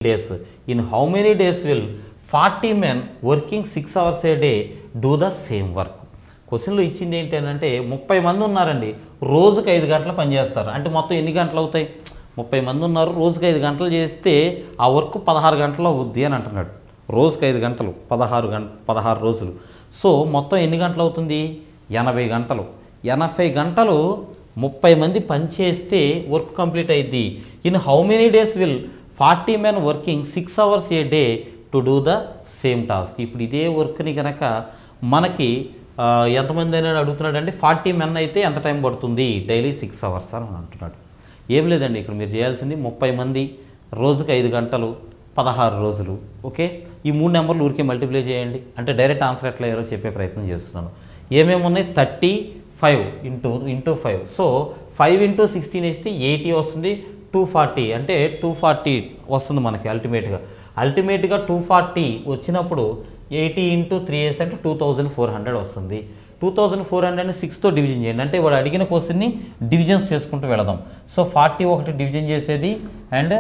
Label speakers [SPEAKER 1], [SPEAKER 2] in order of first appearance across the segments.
[SPEAKER 1] days in how many days will forty men working six hours a day do the same work క్వశ్చన్లో ఇచ్చింది ఏంటి అని అంటే ముప్పై మంది ఉన్నారండి రోజుకి ఐదు గంటలు పనిచేస్తారు అంటే మొత్తం ఎన్ని గంటలు అవుతాయి ముప్పై మంది ఉన్నారు రోజుకి ఐదు గంటలు చేస్తే ఆ వర్క్ పదహారు గంటలు అవుద్ది అని అంటున్నాడు రోజుకి ఐదు గంటలు పదహారు గంట పదహారు రోజులు సో మొత్తం ఎన్ని గంటలు అవుతుంది ఎనభై గంటలు ఎనభై గంటలు ముప్పై మంది పని చేస్తే వర్క్ కంప్లీట్ అయింది in how many days will forty men working six hours a day to do the same task ఇప్పుడు ఇదే వర్క్ని కనుక మనకి ఆ, ఎంతమంది అయినా అడుగుతున్నాడు అంటే ఫార్టీ మెన్ అయితే ఎంత టైం పడుతుంది డైలీ సిక్స్ అవర్స్ అని అంటున్నాడు ఏం లేదండి ఇక్కడ మీరు చేయాల్సింది ముప్పై మంది రోజుకి ఐదు గంటలు పదహారు రోజులు ఓకే ఈ మూడు నెంబర్లు ఊరికే మల్టిప్లై చేయండి అంటే డైరెక్ట్ ఆన్సర్ ఎట్లా అయ్యారో చెప్పే ప్రయత్నం చేస్తున్నాను ఏమేమి ఉన్నాయి thirty five into into five so five into sixteen వేస్తే ఎయిటీ వస్తుంది టూ ఫార్టీ అంటే టూ ఫార్టీ వస్తుంది మనకి అల్టిమేట్గా అల్టిమేట్గా టూ ఫార్టీ వచ్చినప్పుడు ఎయిటీ ఇంటూ త్రీ వేస్తే అంటే టూ థౌజండ్ ఫోర్ హండ్రెడ్ వస్తుంది టూ థౌజండ్ ఫోర్ హండ్రెడ్ని సిక్స్తో డివిజన్ చేయండి అంటే వాడు అడిగిన క్వశ్చన్ని డివిజన్స్ చేసుకుంటూ వెళదాం సో ఫార్టీ ఒకటి డివిజన్ చేసేది అండ్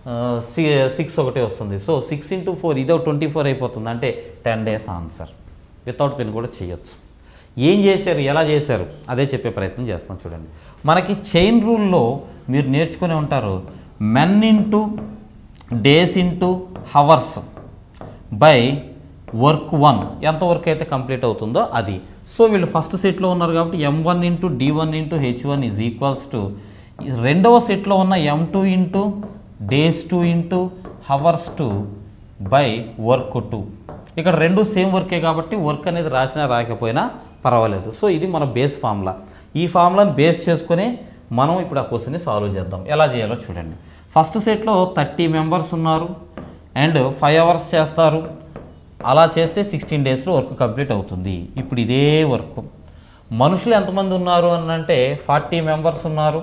[SPEAKER 1] సిక్స్ ఒకటి వస్తుంది సో సిక్స్ ఇంటూ ఫోర్ ఇదో ట్వంటీ ఫోర్ అయిపోతుంది అంటే ten days answer without pen కూడా చేయొచ్చు ఏం చేశారు ఎలా చేశారు అదే చెప్పే ప్రయత్నం చేస్తాం చూడండి మనకి చైన్ రూల్లో మీరు నేర్చుకునే ఉంటారు men into days into hours by work one ఎంత వర్క్ అయితే కంప్లీట్ అవుతుందో అది సో వీళ్ళు ఫస్ట్ సెట్లో ఉన్నారు కాబట్టి M one into D one into H one is equals to రెండవ సెట్లో ఉన్న M two into days two into hours two by work two ఇక్కడ రెండు సేమ్ వర్కే కాబట్టి వర్క్ అనేది రాసినా రాకపోయినా పర్వాలేదు సో ఇది మన బేస్ ఫార్ములా ఈ ఫార్ములాని బేస్ చేసుకొని మనం ఇప్పుడు ఆ క్వశ్చన్ని సాల్వ్ చేద్దాం ఎలా చేయాలో చూడండి ఫస్ట్ సెట్లో థర్టీ మెంబర్స్ ఉన్నారు అండ్ ఫైవ్ అవర్స్ చేస్తారు అలా చేస్తే సిక్స్టీన్ డేస్లో వర్క్ కంప్లీట్ అవుతుంది ఇప్పుడు ఇదే వర్క్ మనుషులు ఎంతమంది ఉన్నారు అని అంటే ఫార్టీ మెంబర్స్ ఉన్నారు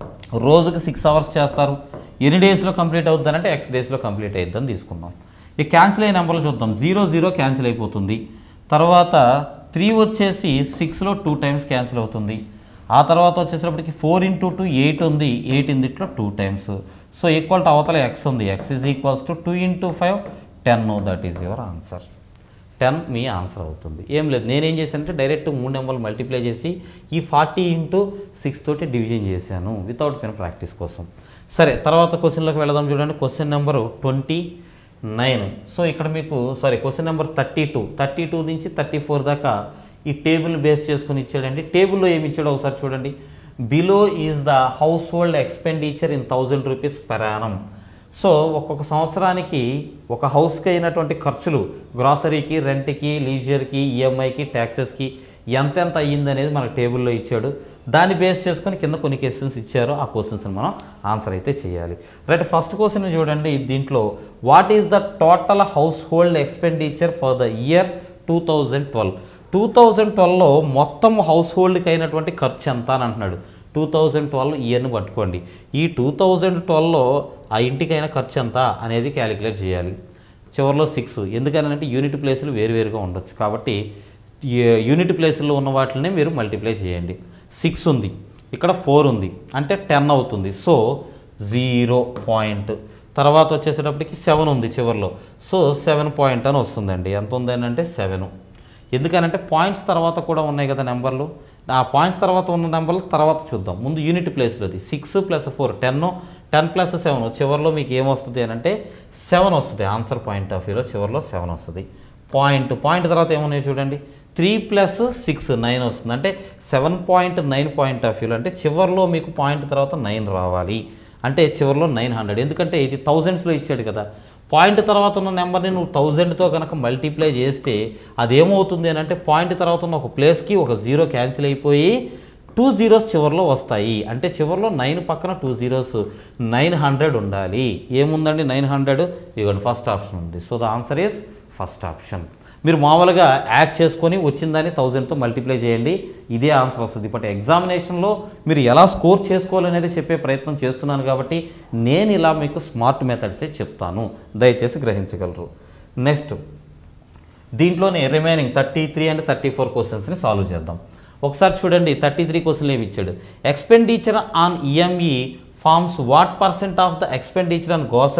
[SPEAKER 1] రోజుకి సిక్స్ అవర్స్ చేస్తారు ఎన్ని డేస్లో కంప్లీట్ అవుతుంది అంటే ఎక్స్ డేస్లో కంప్లీట్ అవుతుందని తీసుకుందాం ఈ క్యాన్సిల్ అయిన నెంబర్లు చూద్దాం జీరో జీరో క్యాన్సిల్ అయిపోతుంది తర్వాత త్రీ వచ్చేసి సిక్స్లో టూ టైమ్స్ క్యాన్సిల్ అవుతుంది ఆ తర్వాత వచ్చేసరికి ఫోర్ ఇంటూ టూ ఎయిట్ ఉంది ఎయిట్ ఇందిట్లో two times so equal to అవతల ఎక్స్ ఉంది X is equals to two into five ten that is your answer ten మీ ఆన్సర్ అవుతుంది ఏం లేదు నేనేం చేశానంటే డైరెక్ట్ మూడు నెంబర్లు మల్టిప్లై చేసి ఈ ఫార్టీ ఇంటూ సిక్స్ తోటి డివిజన్ చేశాను వితౌట్ పెన్ ప్రాక్టీస్ కోసం సరే తర్వాత క్వశ్చన్లోకి వెళదాం చూడండి question number twenty nine so ఇక్కడ మీకు sorry question number thirty two thirty two నుంచి థర్టీ ఫోర్ దాకా ఈ టేబుల్ బేస్ చేసుకుని ఇచ్చాడండి టేబుల్లో ఏమి ఇచ్చాడో ఒకసారి చూడండి below is the household expenditure in thousand rupees per annum so ఒక్కొక్క సంవత్సరానికి ఒక హౌస్కి అయినటువంటి ఖర్చులు గ్రాసరీకి రెంట్కి లీజర్కి ఈఎంఐకి ట్యాక్సెస్కి ఎంతెంత అయ్యింది అనేది మనకు టేబుల్లో ఇచ్చాడు దాన్ని బేస్ చేసుకొని కింద కొన్ని క్వశ్చన్స్ ఇచ్చారు ఆ క్వశ్చన్స్ని మనం ఆన్సర్ అయితే చేయాలి రైట్ ఫస్ట్ క్వశ్చన్ చూడండి దీంట్లో what is the total household expenditure for the year two thousand twelve two thousand ట్వెల్వ్లో మొత్తం హౌస్ హోల్డ్కి అయినటువంటి ఖర్చు ఎంత అని అంటున్నాడు టూ థౌజండ్ ట్వెల్వ్ ఇయర్ని పట్టుకోండి ఈ టూ థౌజండ్ ట్వెల్వ్లో ఆ ఇంటికైన ఖర్చు ఎంత అనేది క్యాలిక్యులేట్ చేయాలి చివరిలో సిక్స్ ఎందుకనంటే యూనిట్ ప్లేసులు వేరువేరుగా ఉండొచ్చు కాబట్టి ఈ- యూనిట్ ప్లేసుల్లో ఉన్న వాటిని మీరు మల్టిప్లై చేయండి సిక్స్ ఉంది ఇక్కడ ఫోర్ ఉంది అంటే టెన్ అవుతుంది సో జీరో పాయింట్ తర్వాత వచ్చేసేటప్పటికి సెవెన్ ఉంది చివరిలో సో సెవెన్ పాయింట్ అని వస్తుందండి ఎంత ఉందని అంటే సెవెన్ ఎందుకనంటే పాయింట్స్ తర్వాత కూడా ఉన్నాయి కదా నెంబర్లు ఆ పాయింట్స్ తర్వాత ఉన్న నెంబర్లు తర్వాత చూద్దాం ముందు యూనిట్ ప్లేస్లోది six plus four ten ten plus seven చివరిలో మీకు ఏమొస్తుంది అని అంటే సెవెన్ వస్తుంది ఆన్సర్ పాయింట్ ఆఫ్ వ్యూలో చివరిలో సెవెన్ వస్తుంది పాయింట్ పాయింట్ తర్వాత ఏమున్నాయి చూడండి త్రీ ప్లస్ సిక్స్ నైన్ వస్తుంది అంటే seven point nine point of వ్యూలో అంటే చివరిలో మీకు పాయింట్ తర్వాత నైన్ రావాలి అంటే చివరిలో నైన్ హండ్రెడ్ ఎందుకంటే ఇది థౌజండ్స్లో ఇచ్చాడు కదా పాయింట్ తర్వాత ఉన్న నెంబర్ని నువ్వు థౌజండ్తో కనుక మల్టిప్లై చేస్తే అదేమవుతుంది అని అంటే పాయింట్ తర్వాత ఉన్న ఒక ప్లేస్కి ఒక జీరో క్యాన్సిల్ అయిపోయి టూ జీరోస్ చివరిలో వస్తాయి అంటే చివరిలో నైన్ పక్కన టూ జీరోస్ నైన్ హండ్రెడ్ ఉండాలి ఏముందండి నైన్ హండ్రెడ్ ఇవ్వండి ఫస్ట్ ఆప్షన్ ఉంది so the answer is first option మీరు మామూలుగా యాడ్ చేసుకొని వచ్చిందని థౌజండ్తో మల్టిప్లై చేయండి ఇదే ఆన్సర్ వస్తుంది బట్ ఎగ్జామినేషన్లో మీరు ఎలా స్కోర్ చేసుకోవాలనేది చెప్పే ప్రయత్నం చేస్తున్నాను కాబట్టి నేను ఇలా మీకు స్మార్ట్ మెథడ్సే చెప్తాను దయచేసి గ్రహించగలరు నెక్స్ట్ దీంట్లోనే remaining thirty three and thirty four క్వశ్చన్స్ని సాల్వ్ చేద్దాం ఒకసారి చూడండి థర్టీ త్రీ క్వశ్చన్లు ఏమి ఇచ్చాడు expenditure on EMI forms what percent of the expenditure on grocery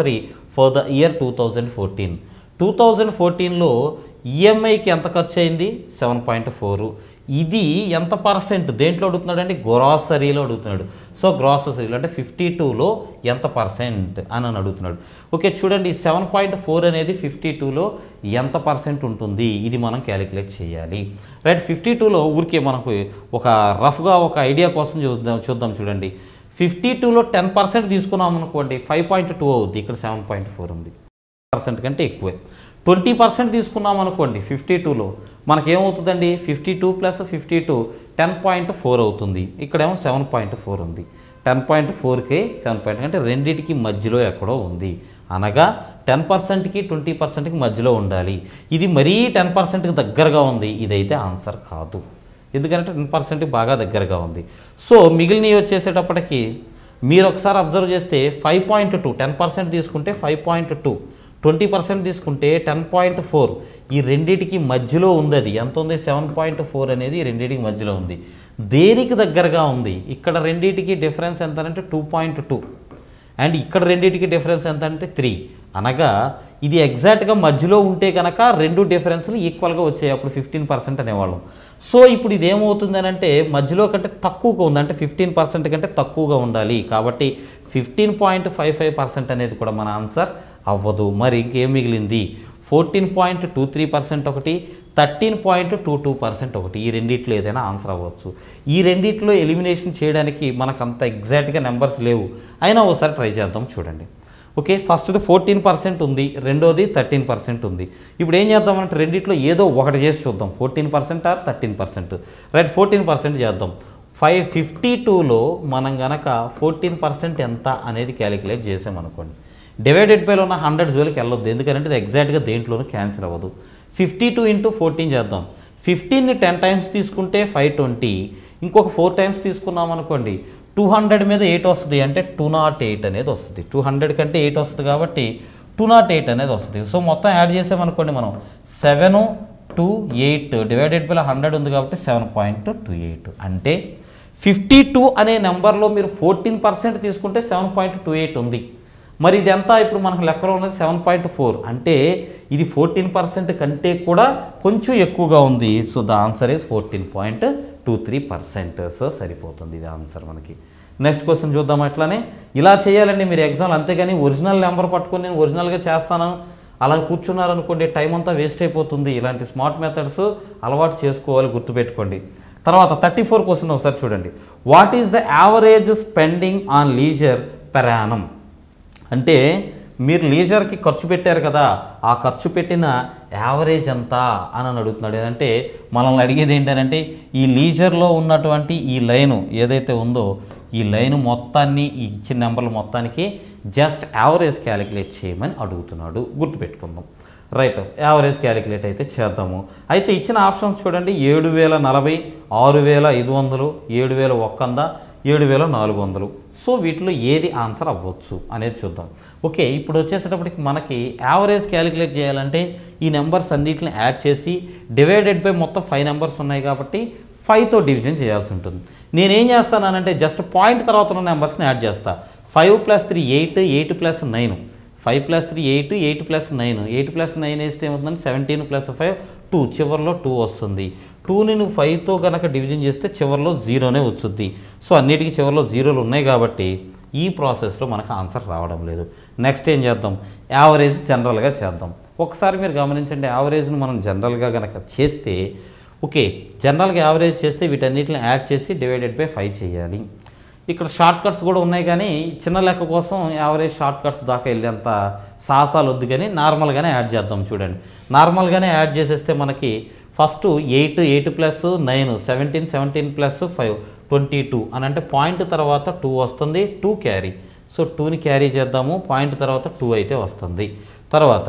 [SPEAKER 1] for the year two thousand fourteen two thousand ఫోర్టీన్లో ఈఎంఐకి ఎంత ఖర్చు అయింది సెవెన్ పాయింట్ ఫోరు ఇది ఎంత పర్సెంట్ దేంట్లో అడుగుతున్నాడు అంటే గ్రాసరీలో అడుగుతున్నాడు సో గ్రాసరీలో అంటే ఫిఫ్టీ టూలో ఎంత పర్సెంట్ అని అని అడుగుతున్నాడు ఓకే చూడండి సెవెన్ పాయింట్ ఫోర్ అనేది ఫిఫ్టీ టూలో ఎంత పర్సెంట్ ఉంటుంది ఇది మనం క్యాలిక్యులేట్ చేయాలి రైట్ ఫిఫ్టీ టూలో ఊరికే మనకు ఒక రఫ్గా ఒక ఐడియా కోసం చూద్దాం చూద్దాం చూడండి ఫిఫ్టీ టూలో టెన్ పర్సెంట్ తీసుకున్నాం అనుకోండి ఫైవ్ పాయింట్ టూ అవుద్ది ఇక్కడ సెవెన్ పాయింట్ ఫోర్ ఉంది పర్సెంట్ కంటే ఎక్కువే ట్వంటీ పర్సెంట్ తీసుకున్నాం అనుకోండి ఫిఫ్టీ టూలో మనకేమవుతుందండి fifty two plus fifty two ten point four అవుతుంది ఇక్కడేమో సెవెన్ పాయింట్ ఫోర్ ఉంది టెన్ పాయింట్ ఫోర్కే సెవెన్ పాయింట్ అంటే రెండింటికి మధ్యలో ఎక్కడో ఉంది అనగా టెన్ పర్సెంట్కి ట్వంటీ పర్సెంట్కి మధ్యలో ఉండాలి ఇది మరీ టెన్ పర్సెంట్కి దగ్గరగా ఉంది ఇదైతే ఆన్సర్ కాదు ఎందుకంటే టెన్ పర్సెంట్ బాగా దగ్గరగా ఉంది సో మిగిలినవి వచ్చేసేటప్పటికి మీరు ఒకసారి అబ్జర్వ్ చేస్తే five point two ten percent తీసుకుంటే five point two twenty percent తీసుకుంటే టెన్ పాయింట్ ఫోర్ ఈ రెండింటికి మధ్యలో ఉంది అది ఎంత ఉంది సెవెన్ పాయింట్ ఫోర్ అనేది ఈ రెండింటికి మధ్యలో ఉంది దేనికి దగ్గరగా ఉంది ఇక్కడ రెండింటికి డిఫరెన్స్ ఎంత అంటే టూ పాయింట్ టూ అండ్ ఇక్కడ రెండింటికి డిఫరెన్స్ ఎంత అంటే త్రీ అనగా ఇది ఎగ్జాక్ట్గా మధ్యలో ఉంటే కనుక రెండు డిఫరెన్స్లు ఈక్వల్గా వచ్చాయి అప్పుడు ఫిఫ్టీన్ పర్సెంట్ అనేవాళ్ళం సో ఇప్పుడు ఇది ఏమవుతుంది అని అంటే మధ్యలో కంటే తక్కువగా ఉంది అంటే ఫిఫ్టీన్ పర్సెంట్ కంటే తక్కువగా ఉండాలి కాబట్టి fifteen point five five percent అనేది కూడా మన ఆన్సర్ అవ్వదు మరి ఇంకేం మిగిలింది fourteen point two three percent ఒకటి thirteen point two two percent ఒకటి ఈ రెండిట్లో ఏదైనా ఆన్సర్ అవ్వచ్చు ఈ రెండిట్లో ఎలిమినేషన్ చేయడానికి మనకు అంత ఎగ్జాక్ట్గా నెంబర్స్ లేవు అయినా ఒకసారి ట్రై చేద్దాం చూడండి ఓకే ఫస్ట్ది ఫోర్టీన్ పర్సెంట్ ఉంది రెండోది థర్టీన్ పర్సెంట్ ఉంది ఇప్పుడు ఏం చేద్దామంటే రెండిట్లో ఏదో ఒకటి చేసి చూద్దాం fourteen percent or thirteen percent right fourteen percent చేద్దాం ఫైవ్ ఫిఫ్టీ టూలో మనం గనక ఫోర్టీన్ పర్సెంట్ ఎంత అనేది క్యాలిక్యులేట్ చేసామనుకోండి డివైడెడ్ బైలో ఉన్న హండ్రెడ్ జోలికి వెళ్ళొద్దు ఎందుకంటే ఇది ఎగ్జాక్ట్గా దేంట్లోనూ క్యాన్సిల్ అవ్వదు ఫిఫ్టీ టూ ఇంటూ ఫోర్టీన్ చేద్దాం ఫిఫ్టీన్ని టెన్ టైమ్స్ తీసుకుంటే ఫైవ్ ట్వంటీ ఇంకొక ఫోర్ టైమ్స్ తీసుకున్నాం అనుకోండి టూ హండ్రెడ్ మీద ఎయిట్ వస్తుంది అంటే టూ నాట్ ఎయిట్ అనేది వస్తుంది టూ హండ్రెడ్ కంటే ఎయిట్ వస్తుంది కాబట్టి టూ నాట్ ఎయిట్ అనేది వస్తుంది సో మొత్తం యాడ్ చేసామనుకోండి మనం seven two eight divided by hundred ఉంది కాబట్టి సెవెన్ పాయింట్ టూ ఎయిట్ అంటే ఫిఫ్టీ టూ అనే నెంబర్లో మీరు ఫోర్టీన్ పర్సెంట్ తీసుకుంటే సెవెన్ పాయింట్ టూ ఎయిట్ ఉంది మరి ఇది ఎంత ఇప్పుడు మనకు లెక్కలో ఉన్నది సెవెన్ పాయింట్ ఫోర్ అంటే ఇది ఫోర్టీన్ పర్సెంట్ కంటే కూడా కొంచెం ఎక్కువగా ఉంది so the answer is fourteen point two three percent so సరిపోతుంది ఇది ఆన్సర్ మనకి నెక్స్ట్ క్వశ్చన్ చూద్దాం అట్లానే ఇలా చేయాలండి మీరు ఎగ్జామ్ అంతేగాని ఒరిజినల్ నెంబర్ పట్టుకొని నేను ఒరిజినల్గా చేస్తాను అలా కూర్చున్నారనుకోండి టైం అంతా వేస్ట్ అయిపోతుంది ఇలాంటి స్మార్ట్ మెథడ్స్ అలవాటు చేసుకోవాలి గుర్తుపెట్టుకోండి తర్వాత థర్టీ ఫోర్ క్వశ్చన్ ఒకసారి చూడండి what is the average spending on leisure పెరానం అంటే మీరు లీజర్కి ఖర్చు పెట్టారు కదా ఆ ఖర్చు పెట్టిన యావరేజ్ ఎంత అని అని అడుగుతున్నాడు అంటే మనల్ని అడిగేది ఏంటంటే ఈ లీజర్లో ఉన్నటువంటి ఈ లైను ఏదైతే ఉందో ఈ లైన్ మొత్తాన్ని ఈ ఇచ్చిన నెంబర్ల మొత్తానికి జస్ట్ యావరేజ్ క్యాలిక్యులేట్ చేయమని అడుగుతున్నాడు గుర్తుపెట్టుకుందాం రైట్ యావరేజ్ క్యాలిక్యులేట్ అయితే చేద్దాము అయితే ఇచ్చిన ఆప్షన్స్ చూడండి ఏడు వేల నలభై ఆరు వేల ఐదు వందలు ఏడు వేల ఒక్క వంద ఏడు వేల నాలుగు వందలు సో వీటిలో ఏది ఆన్సర్ అవ్వచ్చు అనేది చూద్దాం ఓకే ఇప్పుడు వచ్చేసేటప్పటికి మనకి యావరేజ్ క్యాలిక్యులేట్ చేయాలంటే ఈ నెంబర్స్ అన్నిటిని యాడ్ చేసి డివైడెడ్ బై మొత్తం ఫైవ్ నెంబర్స్ ఉన్నాయి కాబట్టి ఫైవ్తో డివిజన్ చేయాల్సి ఉంటుంది నేనేం చేస్తానంటే జస్ట్ పాయింట్ తర్వాత ఉన్న నెంబర్స్ని యాడ్ చేస్తా five plus three eight eight plus nine five plus three eight eight plus nine eight plus nine వేస్తే ఏమవుతుందంటే సెవెంటీన్ ప్లస్ ఫైవ్ టూ చివరిలో టూ వస్తుంది టూని నువ్వు ఫైవ్తో కనుక డివిజన్ చేస్తే చివరిలో జీరోనే వచ్చుద్ది సో అన్నిటికీ చివరిలో జీరోలు ఉన్నాయి కాబట్టి ఈ ప్రాసెస్లో మనకు ఆన్సర్ రావడం లేదు నెక్స్ట్ ఏం చేద్దాం యావరేజ్ జనరల్గా చేద్దాం ఒకసారి మీరు గమనించండి యావరేజ్ను మనం జనరల్గా కనుక చేస్తే ఓకే జనరల్గా యావరేజ్ చేస్తే వీటన్నిటిని యాడ్ చేసి డివైడెడ్ బై ఫైవ్ చేయాలి ఇక్కడ షార్ట్ కట్స్ కూడా ఉన్నాయి కానీ చిన్న లెక్క కోసం యావరేజ్ షార్ట్ కట్స్ దాకా వెళ్ళేంత సాహసాలు వద్దు కానీ నార్మల్గానే యాడ్ చేద్దాం చూడండి నార్మల్గానే యాడ్ చేసేస్తే మనకి first eight eight plus nine seventeen seventeen plus five twenty two అని అంటే పాయింట్ తర్వాత టూ వస్తుంది టూ క్యారీ సో టూని క్యారీ చేద్దాము పాయింట్ తర్వాత టూ అయితే వస్తుంది తర్వాత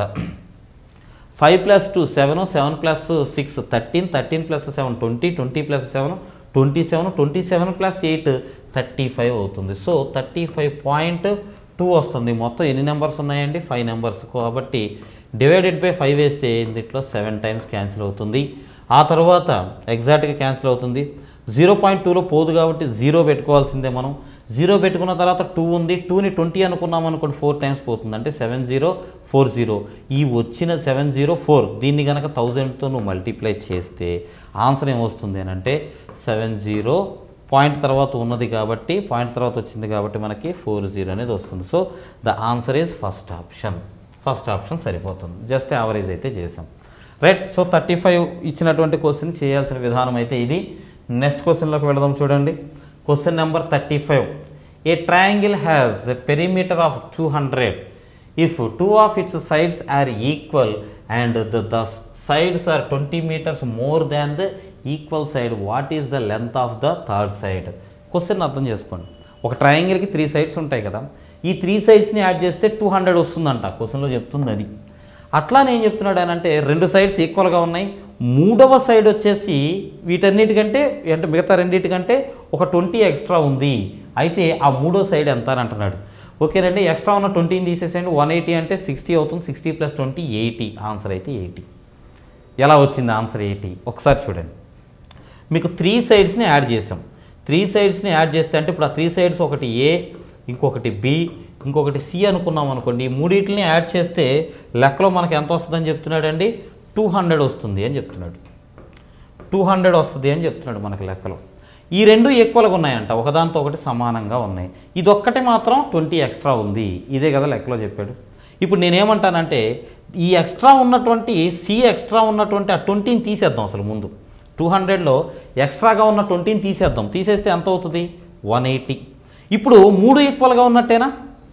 [SPEAKER 1] five plus two seven seven plus six thirteen thirteen plus seven twenty twenty plus seven twenty seven twenty seven plus eight thirty five అవుతుంది so thirty five point two వస్తుంది మొత్తం ఎన్ని numbers ఉన్నాయండి five numbers కాబట్టి divided by five వేస్తే దీంట్లో seven times cancel అవుతుంది ఆ తర్వాత ఎగ్జాక్ట్గా క్యాన్సిల్ అవుతుంది జీరో పాయింట్ టూలో పోదు కాబట్టి జీరో పెట్టుకోవాల్సిందే మనం జీరో పెట్టుకున్న తర్వాత టూ ఉంది టూని ట్వంటీ అనుకున్నాం అనుకోండి ఫోర్ టైమ్స్ పోతుంది అంటే సెవెన్ జీరో ఫోర్ జీరో ఈ వచ్చిన సెవెన్ జీరో ఫోర్ దీన్ని కనుక థౌజండ్తో నువ్వు మల్టిప్లై చేస్తే ఆన్సర్ ఏమొస్తుంది అని అంటే సెవెన్ జీరో పాయింట్ తర్వాత ఉన్నది కాబట్టి పాయింట్ తర్వాత వచ్చింది కాబట్టి మనకి ఫోర్ జీరో అనేది వస్తుంది so the answer is first option first option సరిపోతుంది జస్ట్ యావరేజ్ అయితే చేసాం రైట్ సో థర్టీ ఫైవ్ ఇచ్చినటువంటి క్వశ్చన్ చేయాల్సిన విధానం అయితే ఇది నెక్స్ట్ క్వశ్చన్లోకి వెళదాం చూడండి question number thirty five a triangle has a perimeter of two hundred if two of its sides are equal and the the sides are twenty metres more than the equal side what is the length of the third side question అర్థం చేసుకోండి ఒక ట్రయాంగిల్కి three sides ఉంటాయి కదా ఈ three సైడ్స్ని add చేస్తే two hundred వస్తుందంట క్వశ్చన్లో చెప్తుంది అది అట్లా నేను చెప్తున్నాడు అని అంటే రెండు సైడ్స్ ఈక్వల్గా ఉన్నాయి మూడవ సైడ్ వచ్చేసి వీటన్నిటికంటే అంటే మిగతా రెండింటికంటే ఒక ట్వంటీ ఎక్స్ట్రా ఉంది అయితే ఆ మూడో సైడ్ ఎంత అని అంటున్నాడు ఓకేనండి ఎక్స్ట్రా ఉన్న ట్వంటీని తీసేసేయండి వన్ ఎయిటీ అంటే సిక్స్టీ అవుతుంది sixty plus twenty eighty answer అయితే ఎయిటీ ఎలా వచ్చింది ఆన్సర్ ఎయిటీ ఒకసారి చూడండి మీకు త్రీ సైడ్స్ని యాడ్ చేసాం త్రీ సైడ్స్ని యాడ్ చేస్తే అంటే ఇప్పుడు ఆ త్రీ సైడ్స్ ఒకటి ఏ ఇంకొకటి బి ఇంకొకటి సి అనుకున్నాం అనుకోండి ఈ మూడింటిని యాడ్ చేస్తే లెక్కలో మనకి ఎంత వస్తుందని చెప్తున్నాడండి టూ హండ్రెడ్ వస్తుంది అని చెప్తున్నాడు టూ హండ్రెడ్ వస్తుంది అని చెప్తున్నాడు మనకి లెక్కలో ఈ రెండు ఈక్వల్గా ఉన్నాయంట ఒకదాంతో ఒకటి సమానంగా ఉన్నాయి ఇదొక్కటి మాత్రం ట్వంటీ ఎక్స్ట్రా ఉంది ఇదే కదా లెక్కలో చెప్పాడు ఇప్పుడు నేనేమంటానంటే ఈ ఎక్స్ట్రా ఉన్నటువంటి సి ఎక్స్ట్రా ఉన్నటువంటి ఆ ట్వంటీని తీసేద్దాం అసలు ముందు టూ హండ్రెడ్లో ఎక్స్ట్రాగా ఉన్న ట్వంటీని తీసేద్దాం తీసేస్తే ఎంత అవుతుంది వన్ ఎయిటీ ఇప్పుడు మూడు ఈక్వల్గా ఉన్నట్టేనా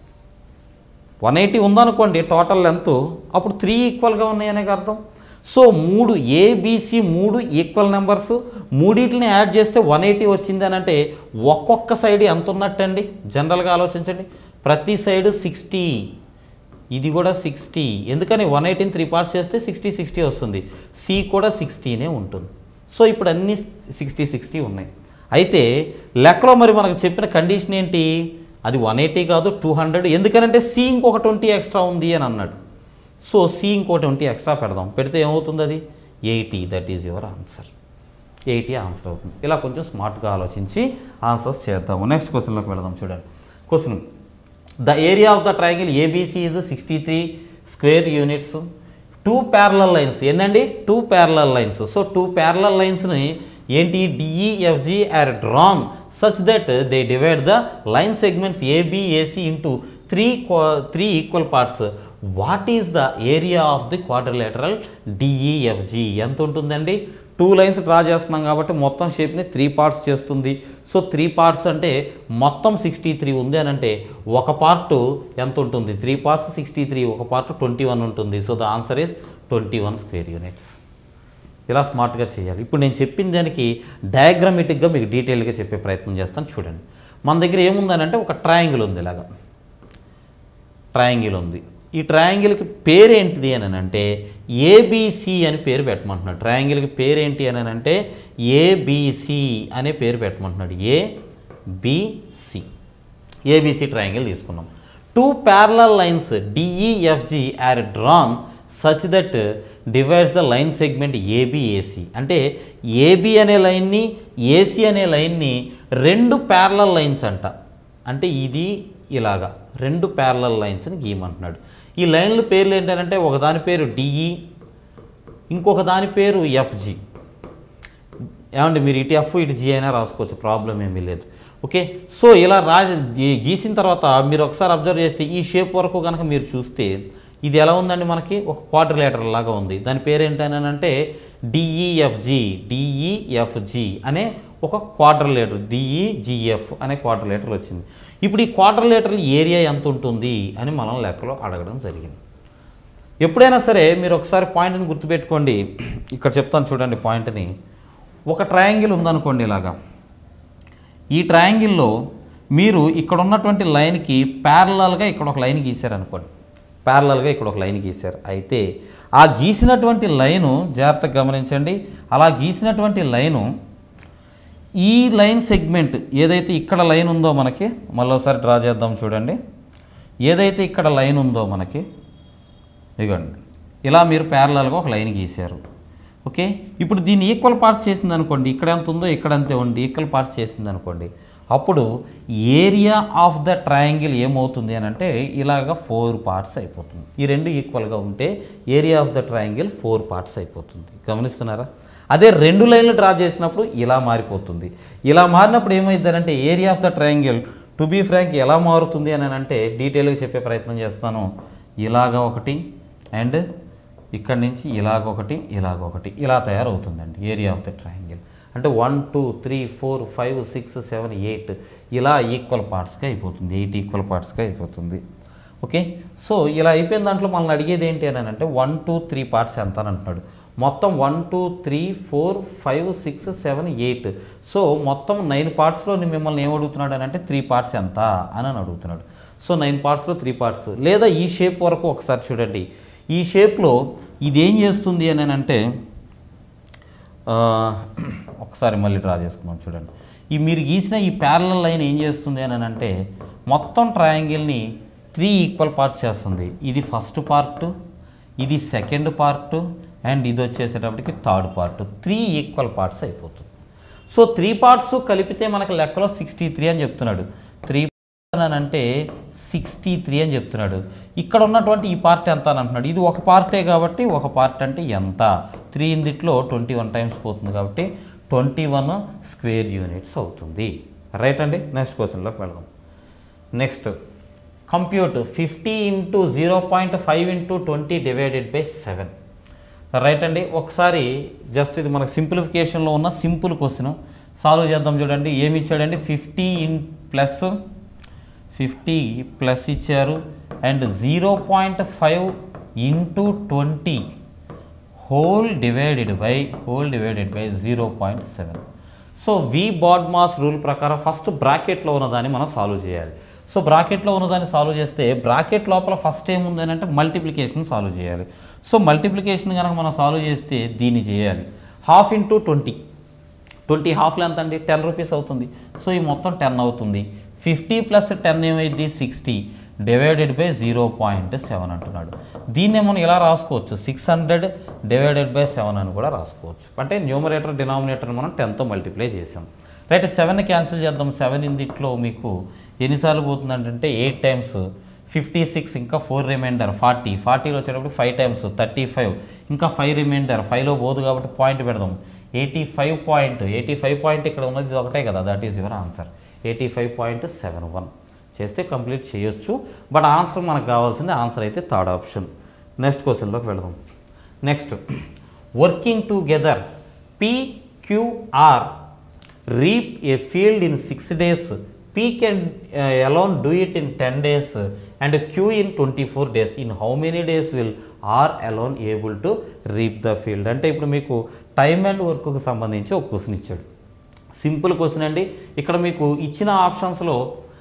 [SPEAKER 1] వన్ ఎయిటీ ఉందనుకోండి టోటల్ లెంత్ అప్పుడు త్రీ ఈక్వల్గా ఉన్నాయనే అర్థం సో మూడు ఏబిసి మూడు ఈక్వల్ నెంబర్స్ మూడింటిని యాడ్ చేస్తే వన్ ఎయిటీ వచ్చింది అని అంటే ఒక్కొక్క సైడ్ ఎంత ఉన్నట్టండి జనరల్గా ఆలోచించండి ప్రతి సైడ్ సిక్స్టీ ఇది కూడా సిక్స్టీ ఎందుకని వన్ ఎయిటీని త్రీ పార్ట్స్ చేస్తే సిక్స్టీ సిక్స్టీ వస్తుంది సి కూడా సిక్స్టీనే ఉంటుంది సో ఇప్పుడు అన్నీ సిక్స్టీ సిక్స్టీ ఉన్నాయి అయితే లెక్కలో మరి మనకు చెప్పిన కండిషన్ ఏంటి అది వన్ ఎయిటీ కాదు టూ హండ్రెడ్ ఎందుకనంటే సి ఇంకొక ట్వంటీ ఎక్స్ట్రా ఉంది అని అన్నాడు సో సి ఇంకో ట్వంటీ ఎక్స్ట్రా పెడదాం పెడితే ఏమవుతుంది అది eighty that is your answer eighty answer అవుతుంది ఇలా కొంచెం స్మార్ట్గా ఆలోచించి ఆన్సర్స్ చేద్దాము నెక్స్ట్ క్వశ్చన్లోకి వెళదాం చూడండి question the area of the triangle ABC is sixty three square units two parallel lines ఏంటండి two parallel lines so two parallel లైన్స్ని ఏంటి DEFG are drawn such that they divide the line segments AB AC into three three equal parts what is the area of the quadrilateral DEFG ఎంత ఉంటుందండి two lines draw చేస్తున్నాం కాబట్టి మొత్తం షేప్ని three parts చేస్తుంది so three parts అంటే మొత్తం sixty three ఉంది అని అంటే ఒక పార్ట్ ఎంత ఉంటుంది త్రీ పార్ట్స్ సిక్స్టీ త్రీ ఒక పార్ట్ ట్వంటీ వన్ ఉంటుంది so the answer is twenty one square units ఇలా స్మార్ట్గా చేయాలి ఇప్పుడు నేను చెప్పిన దానికి డయాగ్రామేటిక్గా మీకు డీటెయిల్గా చెప్పే ప్రయత్నం చేస్తాను చూడండి మన దగ్గర ఏముందనంటే ఒక ట్రయాంగిల్ ఉంది ఇలాగా ట్రయాంగిల్ ఉంది ఈ ట్రయాంగిల్కి పేరేంటిది అని అంటే ఏబిసి అని పేరు పెట్టమంటున్నాడు ట్రయాంగిల్కి పేరేంటి అని అంటే ఏబిసి అనే పేరు పెట్టమంటున్నాడు ఏబిసి ఏబిసి ట్రయాంగిల్ తీసుకున్నాం two parallel lines DEFG are drawn such that divides the line segment AB AC అంటే ఏబి అనే లైన్ని ఏసీ అనే లైన్ని రెండు ప్యారలల్ లైన్స్ అంట అంటే ఇది ఇలాగా రెండు ప్యారలల్ లైన్స్ని గీయమంటున్నాడు ఈ లైన్ల పేర్లు ఏంటంటే ఒక దాని పేరు డిఈ ఇంకొక దాని పేరు ఎఫ్జి ఏమండి మీరు ఇటు ఎఫ్ ఇటు జీ అయినా రాసుకోవచ్చు ప్రాబ్లం ఏమీ లేదు ఓకే సో ఇలా రా గీ- గీసిన తర్వాత మీరు ఒకసారి అబ్జర్వ్ చేస్తే ఈ షేప్ వరకు కనుక మీరు చూస్తే ఇది ఎలా ఉందండి మనకి ఒక క్వార్టర్లేటర్ లాగా ఉంది దాని పేరు ఏంటనంటే డిఈఎఫ్జి డిఈఎఫ్జి అనే ఒక క్వార్టర్లేటర్ డిఈజిఎఫ్ అనే క్వార్టర్లేటర్ వచ్చింది ఇప్పుడు ఈ క్వార్టర్లేటర్ ఏరియా ఎంత ఉంటుంది అని మనం లెక్కలో అడగడం జరిగింది ఎప్పుడైనా సరే మీరు ఒకసారి పాయింట్ని గుర్తుపెట్టుకోండి ఇక్కడ చెప్తాను చూడండి పాయింట్ని ఒక ట్రయాంగిల్ ఉందనుకోండి ఇలాగా ఈ ట్రయాంగిల్లో మీరు ఇక్కడ ఉన్నటువంటి లైన్కి ప్యారలల్గా ఇక్కడ ఒక లైన్ గీశారనుకోండి ప్యారలల్గా ఇక్కడ ఒక లైన్ గీశారు అయితే ఆ గీసినటువంటి లైను జాగ్రత్తగా గమనించండి అలా గీసినటువంటి లైను ఈ లైన్ సెగ్మెంట్ ఏదైతే ఇక్కడ లైన్ ఉందో మనకి మళ్ళీ ఒకసారి డ్రా చేద్దాం చూడండి ఏదైతే ఇక్కడ లైన్ ఉందో మనకి ఇదిగోండి ఇలా మీరు ప్యారలల్గా ఒక లైన్ గీశారు ఓకే ఇప్పుడు దీన్ని ఈక్వల్ పార్ట్స్ చేసింది అనుకోండి ఇక్కడ ఎంత ఉందో ఇక్కడ అంతే ఉండి ఈక్వల్ పార్ట్స్ చేసింది అనుకోండి అప్పుడు ఏరియా ఆఫ్ ద ట్రయాంగిల్ ఏమవుతుంది అని అంటే ఇలాగ ఫోర్ పార్ట్స్ అయిపోతుంది ఈ రెండు ఈక్వల్గా ఉంటే area of the triangle four parts అయిపోతుంది గమనిస్తున్నారా అదే రెండు లైన్లు డ్రా చేసినప్పుడు ఇలా మారిపోతుంది ఇలా మారినప్పుడు ఏమైంది అంటే area of the triangle to be frank ఎలా మారుతుంది అని అంటే డీటెయిల్గా చెప్పే ప్రయత్నం చేస్తాను ఇలాగ ఒకటి అండ్ ఇక్కడి నుంచి ఇలాగ ఒకటి ఇలాగ ఒకటి ఇలా తయారవుతుందండి ఏరియా ఆఫ్ ద ట్రయాంగిల్ అంటే one two three four five six seven eight ఇలా ఈక్వల్ పార్ట్స్గా అయిపోతుంది ఎయిట్ ఈక్వల్ పార్ట్స్గా అయిపోతుంది ఓకే సో ఇలా అయిపోయిన దాంట్లో మనల్ని అడిగేది ఏంటి అని అంటే వన్ టూ త్రీ పార్ట్స్ ఎంత అని అంటున్నాడు మొత్తం one two three four five six seven eight so మొత్తం నైన్ పార్ట్స్లో మిమ్మల్ని ఏం అడుగుతున్నాడు అని అంటే త్రీ పార్ట్స్ ఎంత అని అని అడుగుతున్నాడు సో నైన్ పార్ట్స్లో త్రీ పార్ట్స్ లేదా ఈ షేప్ వరకు ఒకసారి చూడండి ఈ షేప్లో ఇదేం చేస్తుంది అని అంటే ఆ, ఒకసారి మళ్ళీ డ్రా చేసుకుందాం చూడండి ఈ మీరు గీసిన ఈ ప్యారలల్ లైన్ ఏం చేస్తుంది అని అంటే మొత్తం ట్రయాంగిల్ని త్రీ ఈక్వల్ పార్ట్స్ చేస్తుంది ఇది ఫస్ట్ పార్ట్ ఇది సెకండ్ పార్ట్ అండ్ ఇది వచ్చేసేటప్పటికి third part three equal parts అయిపోతుంది సో త్రీ పార్ట్స్ కలిపితే మనకు లెక్కలో సిక్స్టీ త్రీ అని చెప్తున్నాడు త్రీ అని అంటే సిక్స్టీ త్రీ అని చెప్తున్నాడు ఇక్కడ ఉన్నటువంటి ఈ పార్ట్ ఎంత అని అంటున్నాడు ఇది ఒక పార్టే కాబట్టి ఒక పార్ట్ అంటే ఎంత త్రీ ఇందిట్లో ట్వంటీ వన్ టైమ్స్ పోతుంది కాబట్టి ట్వంటీ వన్ స్క్వేర్ యూనిట్స్ అవుతుంది రైట్ అండి నెక్స్ట్ క్వశ్చన్లోకి వెళ్దాం next compute fifty into zero point five into twenty divided by seven right అండి ఒకసారి జస్ట్ ఇది మనకు సింప్లిఫికేషన్లో ఉన్న సింపుల్ క్వశ్చన్ సాల్వ్ చేద్దాం చూడండి ఏమి ఇచ్చాడండి fifty in plus fifty plus ఇచ్చారు and zero point five into twenty whole divided by whole divided by zero point seven so we BODMAS rule ప్రకారం ఫస్ట్ బ్రాకెట్లో ఉన్నదాన్ని మనం సాల్వ్ చేయాలి సో బ్రాకెట్లో ఉన్నదాన్ని సాల్వ్ చేస్తే బ్రాకెట్ లోపల ఫస్ట్ ఏముంది అని అంటే మల్టిప్లికేషన్ సాల్వ్ చేయాలి సో మల్టిప్లికేషన్ కనుక మనం సాల్వ్ చేస్తే దీన్ని చేయాలి హాఫ్ ఇంటూ ట్వంటీ ట్వంటీ హాఫ్లో ఎంత అండి టెన్ రూపీస్ అవుతుంది సో ఈ మొత్తం టెన్ అవుతుంది ఫిఫ్టీ ప్లస్ టెన్ ఏమైంది sixty divided by zero point seven అంటున్నాడు దీన్నే మనం ఇలా రాసుకోవచ్చు six hundred divided by seven అని కూడా రాసుకోవచ్చు అంటే న్యూమరేటర్ డినామినేటర్ మనం టెన్తో మల్టిప్లై చేసాం రైట్ సెవెన్ క్యాన్సిల్ చేద్దాం సెవెన్ ఇందిట్లో మీకు ఎన్నిసార్లు పోతుందంటే ఎయిట్ టైమ్స్ ఫిఫ్టీ సిక్స్ ఇంకా ఫోర్ రిమైండర్ ఫార్టీ ఫార్టీలో వచ్చేటప్పుడు ఫైవ్ టైమ్స్ థర్టీ ఫైవ్ ఇంకా ఫైవ్ రిమైండర్ ఫైవ్లో పోదు కాబట్టి పాయింట్ పెడదాం eighty five point eighty five point ఇక్కడ ఉన్నది ఇది ఒకటే కదా that is your answer eighty five point seven one చేస్తే కంప్లీట్ చేయొచ్చు బట్ ఆన్సర్ మనకు కావాల్సింది ఆన్సర్ అయితే థర్డ్ ఆప్షన్ నెక్స్ట్ క్వశ్చన్లోకి వెళదాం next working together PQR reap a field in 6 days p can uh, alone do it in 10 days and q in 24 days in how many days will r alone able to reap the field అంటే ఇప్పుడు మీకు time and వర్క్కు సంబంధించి ఒక question ఇచ్చాడు simple question అండి ఇక్కడ మీకు ఇచ్చిన ఆప్షన్స్లో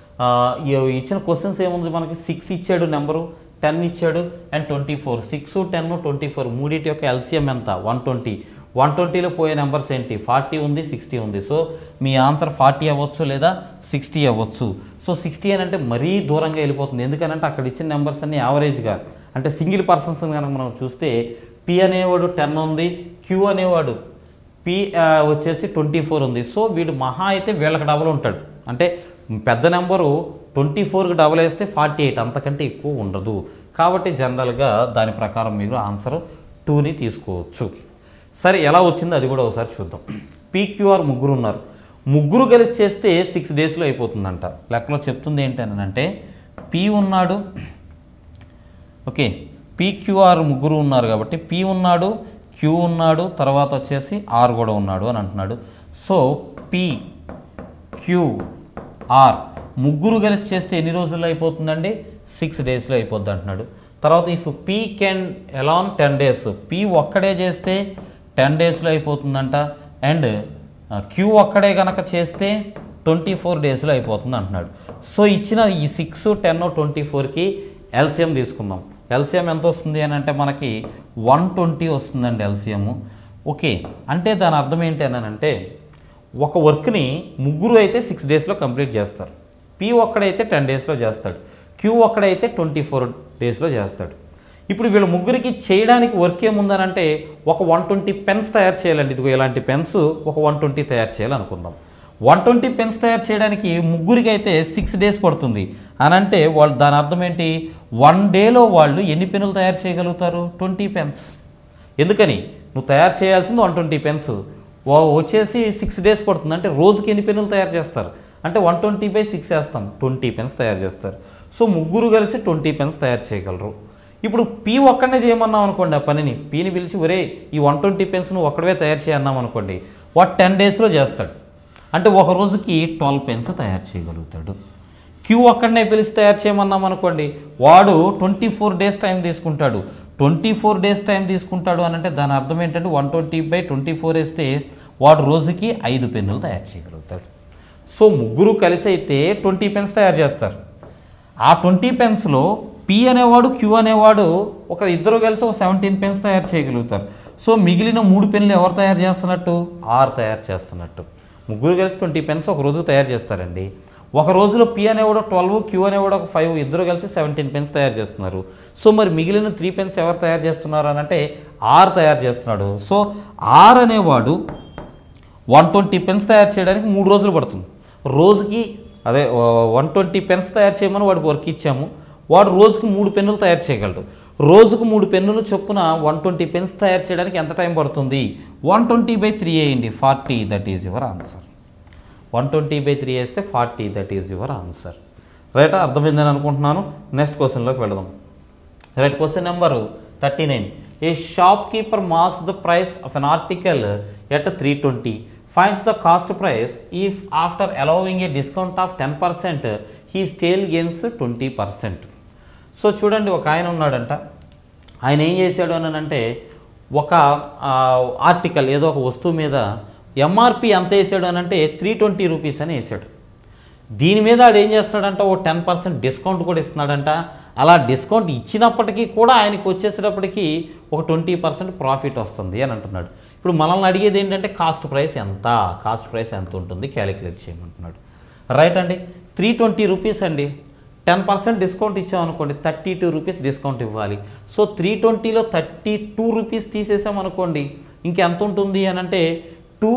[SPEAKER 1] ఇచ్చిన క్వశ్చన్స్ ఏముంది మనకి సిక్స్ ఇచ్చాడు నెంబరు టెన్ ఇచ్చాడు and twenty four six ten twenty four మూడింటి యొక్క ఎల్సిఎం ఎంత వన్ ట్వంటీ వన్ ట్వంటీలో పోయే నెంబర్స్ ఏంటి ఫార్టీ ఉంది సిక్స్టీ ఉంది సో మీ ఆన్సర్ ఫార్టీ అవ్వచ్చు లేదా సిక్స్టీ అవ్వచ్చు సో సిక్స్టీ అని అంటే మరీ దూరంగా వెళ్ళిపోతుంది ఎందుకనంటే అక్కడ ఇచ్చిన నెంబర్స్ అన్ని యావరేజ్గా అంటే సింగిల్ పర్సన్స్ కనుక మనం చూస్తే పి అనేవాడు టెన్ ఉంది క్యూ అనేవాడు పి ఆ, వచ్చేసి ట్వంటీ ఫోర్ ఉంది సో వీడు మహా అయితే వీళ్ళకి డబల్ ఉంటాడు అంటే పెద్ద నెంబరు ట్వంటీ ఫోర్కి డబల్ వేస్తే ఫార్టీ ఎయిట్ అంతకంటే ఎక్కువ ఉండదు కాబట్టి జనరల్గా దాని ప్రకారం మీరు ఆన్సర్ టూని తీసుకోవచ్చు సరే ఎలా వచ్చిందో అది కూడా ఒకసారి చూద్దాం పీక్యూఆర్ ముగ్గురు ఉన్నారు ముగ్గురు కలిసి చేస్తే సిక్స్ డేస్లో అయిపోతుందంట లెక్కలో చెప్తుంది ఏంటి అని అంటే పి ఉన్నాడు ఓకే పీక్యూఆర్ ముగ్గురు ఉన్నారు కాబట్టి పి ఉన్నాడు క్యూ ఉన్నాడు తర్వాత వచ్చేసి ఆర్ కూడా ఉన్నాడు అని అంటున్నాడు సో పి క్యూ ఆర్ ముగ్గురు కలిసి చేస్తే ఎన్ని రోజుల్లో అయిపోతుందండి సిక్స్ డేస్లో అయిపోద్ది అంటున్నాడు తర్వాత if P can alone ten days P ఒక్కడే చేస్తే టెన్ డేస్లో అయిపోతుందంట అండ్ క్యూ ఒక్కడే కనుక చేస్తే ట్వంటీ ఫోర్ డేస్లో అయిపోతుంది అంటున్నాడు సో ఇచ్చిన ఈ సిక్స్ టెన్ ట్వంటీ ఫోర్కి ఎల్సిఎం తీసుకుందాం ఎల్సిఎం ఎంత వస్తుంది అని అంటే మనకి వన్ ట్వంటీ వస్తుందండి ఎల్సిఎం ఓకే అంటే దాని అర్థం ఏంటి అని అంటే ఒక వర్క్ని ముగ్గురు అయితే సిక్స్ డేస్లో కంప్లీట్ చేస్తారు పి ఒక్కడైతే టెన్ డేస్లో చేస్తాడు క్యూ ఒక్కడైతే ట్వంటీ ఫోర్ డేస్లో చేస్తాడు ఇప్పుడు వీళ్ళ ముగ్గురికి చేయడానికి వర్క్ ఏముందనంటే ఒక వన్ ట్వంటీ పెన్స్ తయారు చేయాలండి ఇదిగో ఇలాంటి పెన్స్ ఒక వన్ ట్వంటీ తయారు చేయాలనుకుందాం వన్ ట్వంటీ పెన్స్ తయారు చేయడానికి ముగ్గురికి అయితే సిక్స్ డేస్ పడుతుంది అని అంటే వాళ్ళు దాని అర్థం ఏంటి వన్ డేలో వాళ్ళు ఎన్ని పెన్నులు తయారు చేయగలుగుతారు ట్వంటీ పెన్స్ ఎందుకని నువ్వు తయారు చేయాల్సింది వన్ ట్వంటీ పెన్స్ వచ్చేసి సిక్స్ డేస్ పడుతుంది అంటే రోజుకి ఎన్ని పెన్నులు తయారు చేస్తారు అంటే వన్ ట్వంటీ బై సిక్స్ వేస్తాం ట్వంటీ పెన్స్ తయారు చేస్తారు సో ముగ్గురు కలిసి ట్వంటీ పెన్స్ తయారు చేయగలరు ఇప్పుడు పీ ఒక్కడనే చేయమన్నాం అనుకోండి ఆ పనిని పీని పిలిచి ఒరే ఈ వన్ ట్వంటీ పెన్స్ నువ్వు ఒక్కడే తయారు చేయన్నాం అనుకోండి వాడు టెన్ డేస్లో చేస్తాడు అంటే ఒక రోజుకి ట్వెల్వ్ పెన్స్ తయారు చేయగలుగుతాడు క్యూ ఒక్కడనే పిలిచి తయారు చేయమన్నాం అనుకోండి వాడు ట్వంటీ ఫోర్ డేస్ టైం తీసుకుంటాడు ట్వంటీ ఫోర్ డేస్ టైం తీసుకుంటాడు అని అంటే దాని అర్థం ఏంటంటే one twenty by twenty four వేస్తే వాడు రోజుకి ఐదు పెన్నులు తయారు చేయగలుగుతాడు సో ముగ్గురు కలిసి అయితే ట్వంటీ పెన్స్ తయారు చేస్తారు ఆ ట్వంటీ పెన్స్లో పి అనేవాడు క్యూ అనేవాడు ఒక ఇద్దరు కలిసి ఒక సెవెంటీన్ పెన్స్ తయారు చేయగలుగుతారు సో మిగిలిన మూడు పెన్లు ఎవరు తయారు చేస్తున్నట్టు ఆరు తయారు చేస్తున్నట్టు ముగ్గురు కలిసి ట్వంటీ పెన్స్ ఒక రోజు తయారు చేస్తారండి ఒక రోజులో పి అనేవాడు ట్వెల్వ్ క్యూ అనేవాడు ఒక ఫైవ్ ఇద్దరు కలిసి సెవెంటీన్ పెన్స్ తయారు చేస్తున్నారు సో మరి మిగిలిన త్రీ పెన్స్ ఎవరు తయారు చేస్తున్నారు అని అంటే ఆర్ తయారు చేస్తున్నాడు సో ఆర్ అనేవాడు వన్ ట్వంటీ పెన్స్ తయారు చేయడానికి మూడు రోజులు పడుతుంది రోజుకి అదే వన్ ట్వంటీ పెన్స్ తయారు చేయమని వాడికి వర్క్ ఇచ్చాము వాడు రోజుకి మూడు పెన్నులు తయారు చేయగలడు రోజుకు మూడు పెన్నులు చొప్పున వన్ ట్వంటీ పెన్స్ తయారు చేయడానికి ఎంత టైం పడుతుంది వన్ ట్వంటీ బై త్రీ వేయండి forty that is your answer one twenty by three వేస్తే forty that is your answer right అర్థమైందని అనుకుంటున్నాను నెక్స్ట్ క్వశ్చన్లోకి వెళదాం right question number thirty nine a shopkeeper marks the price of an article at three twenty finds the cost price if after allowing a discount of ten percent he still gains twenty percent so చూడండి ఒక ఆయన ఉన్నాడంట ఆయన ఏం చేశాడు అని అంటే ఒక ఆర్టికల్ ఏదో ఒక వస్తువు మీద ఎంఆర్పి ఎంత వేసాడు అని అంటే త్రీ ట్వంటీ రూపీస్ అని వేసాడు దీని మీద ఆడు ఏం చేస్తాడంట ఓ టెన్ పర్సెంట్ డిస్కౌంట్ కూడా ఇస్తున్నాడంట అలా డిస్కౌంట్ ఇచ్చినప్పటికీ కూడా ఆయనకి వచ్చేసేటప్పటికి ఒక ట్వంటీ పర్సెంట్ ప్రాఫిట్ వస్తుంది అని అంటున్నాడు ఇప్పుడు మనల్ని అడిగేది ఏంటంటే కాస్ట్ ప్రైస్ ఎంత కాస్ట్ ప్రైస్ ఎంత ఉంటుంది క్యాలిక్యులేట్ చేయమంటున్నాడు రైట్ అండి త్రీ ట్వంటీ రూపీస్ అండి టెన్ పర్సెంట్ డిస్కౌంట్ ఇచ్చామనుకోండి థర్టీ టూ రూపీస్ డిస్కౌంట్ ఇవ్వాలి సో త్రీ ట్వంటీలో థర్టీ టూ రూపీస్ తీసేసామనుకోండి ఇంకెంత ఉంటుంది అని అంటే two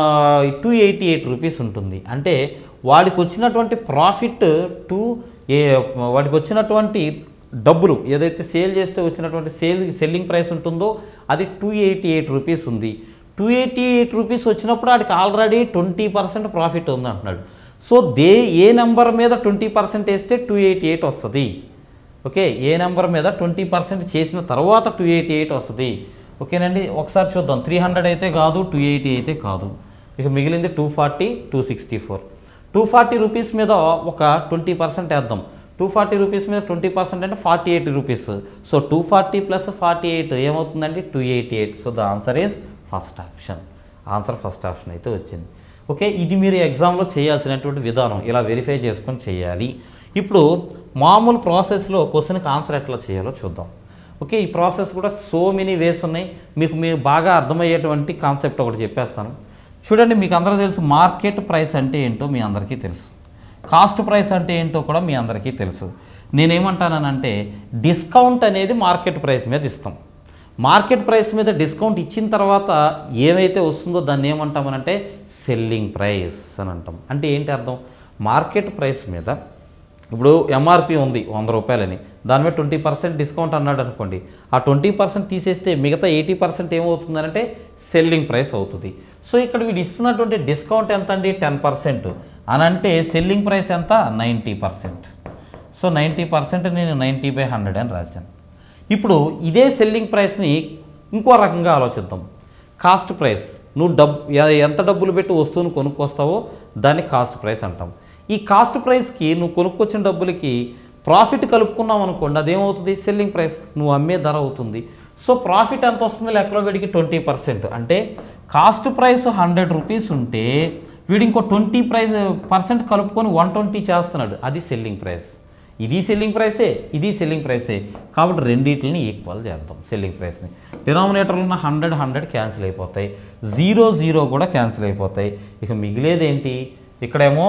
[SPEAKER 1] two eighty eight rupees ఉంటుంది అంటే వాడికి వచ్చినటువంటి ప్రాఫిట్ టూ ఏ వాడికి వచ్చినటువంటి డబ్బులు ఏదైతే సేల్ చేస్తే వచ్చినటువంటి సేల్ సెల్లింగ్ ప్రైస్ ఉంటుందో అది టూ ఎయిటీ ఎయిట్ రూపీస్ ఉంది టూ ఎయిటీ ఎయిట్ రూపీస్ వచ్చినప్పుడు వాడికి ఆల్రెడీ ట్వంటీ పర్సెంట్ ప్రాఫిట్ ఉంది అంటున్నాడు సో దే ఏ నెంబర్ మీద ట్వంటీ పర్సెంట్ వేస్తే టూ ఎయిటీ ఎయిట్ వస్తుంది ఓకే ఏ నెంబర్ మీద ట్వంటీ పర్సెంట్ చేసిన తర్వాత టూ ఎయిటీ ఎయిట్ వస్తుంది ఓకేనండి ఒకసారి చూద్దాం త్రీ హండ్రెడ్ అయితే కాదు టూ ఎయిటీ అయితే కాదు ఇక మిగిలింది two forty two sixty four two forty rupees మీద ఒక ట్వంటీ పర్సెంట్ వేద్దాం టూ ఫార్టీ రూపీస్ మీద ట్వంటీ పర్సెంట్ అంటే forty eight rupees so two forty plus forty eight ఏమవుతుందండి two eighty eight so the answer is first option answer first option అయితే వచ్చింది okay ఇది మీరు ఎగ్జామ్లో చేయాల్సినటువంటి విధానం ఇలా వెరిఫై చేసుకొని చేయాలి ఇప్పుడు మామూలు ప్రాసెస్లో క్వశ్చన్కి ఆన్సర్ ఎట్లా చేయాలో చూద్దాం ఓకే ఈ ప్రాసెస్ కూడా సో మెనీ వేస్ ఉన్నాయి మీకు మీరు బాగా అర్థమయ్యేటువంటి కాన్సెప్ట్ ఒకటి చెప్పేస్తాను చూడండి మీకు అందరూ తెలుసు మార్కెట్ ప్రైస్ అంటే ఏంటో మీ అందరికీ తెలుసు కాస్ట్ ప్రైస్ అంటే ఏంటో కూడా మీ అందరికీ తెలుసు నేనేమంటానంటే డిస్కౌంట్ అనేది మార్కెట్ ప్రైస్ మీద ఇస్తాం మార్కెట్ ప్రైస్ మీద డిస్కౌంట్ ఇచ్చిన తర్వాత ఏమైతే వస్తుందో దాన్ని ఏమంటామనంటే సెల్లింగ్ ప్రైస్ అని అంటాం అంటే ఏంటి అర్థం మార్కెట్ ప్రైస్ మీద ఇప్పుడు ఎంఆర్పి ఉంది వంద రూపాయలని దాని మీద ట్వంటీ పర్సెంట్ డిస్కౌంట్ అన్నాడు అనుకోండి ఆ ట్వంటీ పర్సెంట్ తీసేస్తే మిగతా ఎయిటీ పర్సెంట్ ఏమవుతుందంటే సెల్లింగ్ ప్రైస్ అవుతుంది సో ఇక్కడ వీడు ఇస్తున్నటువంటి డిస్కౌంట్ ఎంత అండి టెన్ పర్సెంట్ అని అంటే సెల్లింగ్ ప్రైస్ ఎంత ninety percent so ninety percent నేను నైంటీ బై హండ్రెడ్ అని రాశాను ఇప్పుడు ఇదే సెల్లింగ్ ప్రైస్ని ఇంకో రకంగా ఆలోచిద్దాం కాస్ట్ ప్రైస్ నువ్వు డబ్ ఎ- ఎంత డబ్బులు పెట్టి వస్తువును కొనుక్కొస్తావో దాన్ని కాస్ట్ ప్రైస్ అంటాం ఈ కాస్ట్ ప్రైస్కి నువ్వు కొనుక్కొచ్చిన డబ్బులకి ప్రాఫిట్ కలుపుకున్నావు అనుకోండి అదేమవుతుంది సెల్లింగ్ ప్రైస్ నువ్వు అమ్మే ధర అవుతుంది సో ప్రాఫిట్ ఎంత వస్తుంది లెక్కలో వీడికి ట్వంటీ పర్సెంట్ అంటే కాస్ట్ ప్రైస్ హండ్రెడ్ రూపీస్ ఉంటే వీడు ఇంకో ట్వంటీ ప్రైస్ పర్సెంట్ కలుపుకొని వన్ ట్వంటీ చేస్తున్నాడు అది సెల్లింగ్ ప్రైస్ ఇది సెల్లింగ్ ప్రైసే ఇది సెల్లింగ్ ప్రైసే కాబట్టి రెండింటిని ఈక్వల్ చేద్దాం సెల్లింగ్ ప్రైస్ని డినామినేటర్లో ఉన్న హండ్రెడ్ హండ్రెడ్ క్యాన్సిల్ అయిపోతాయి జీరో జీరో కూడా క్యాన్సిల్ అయిపోతాయి ఇక మిగిలేది ఏంటి ఇక్కడేమో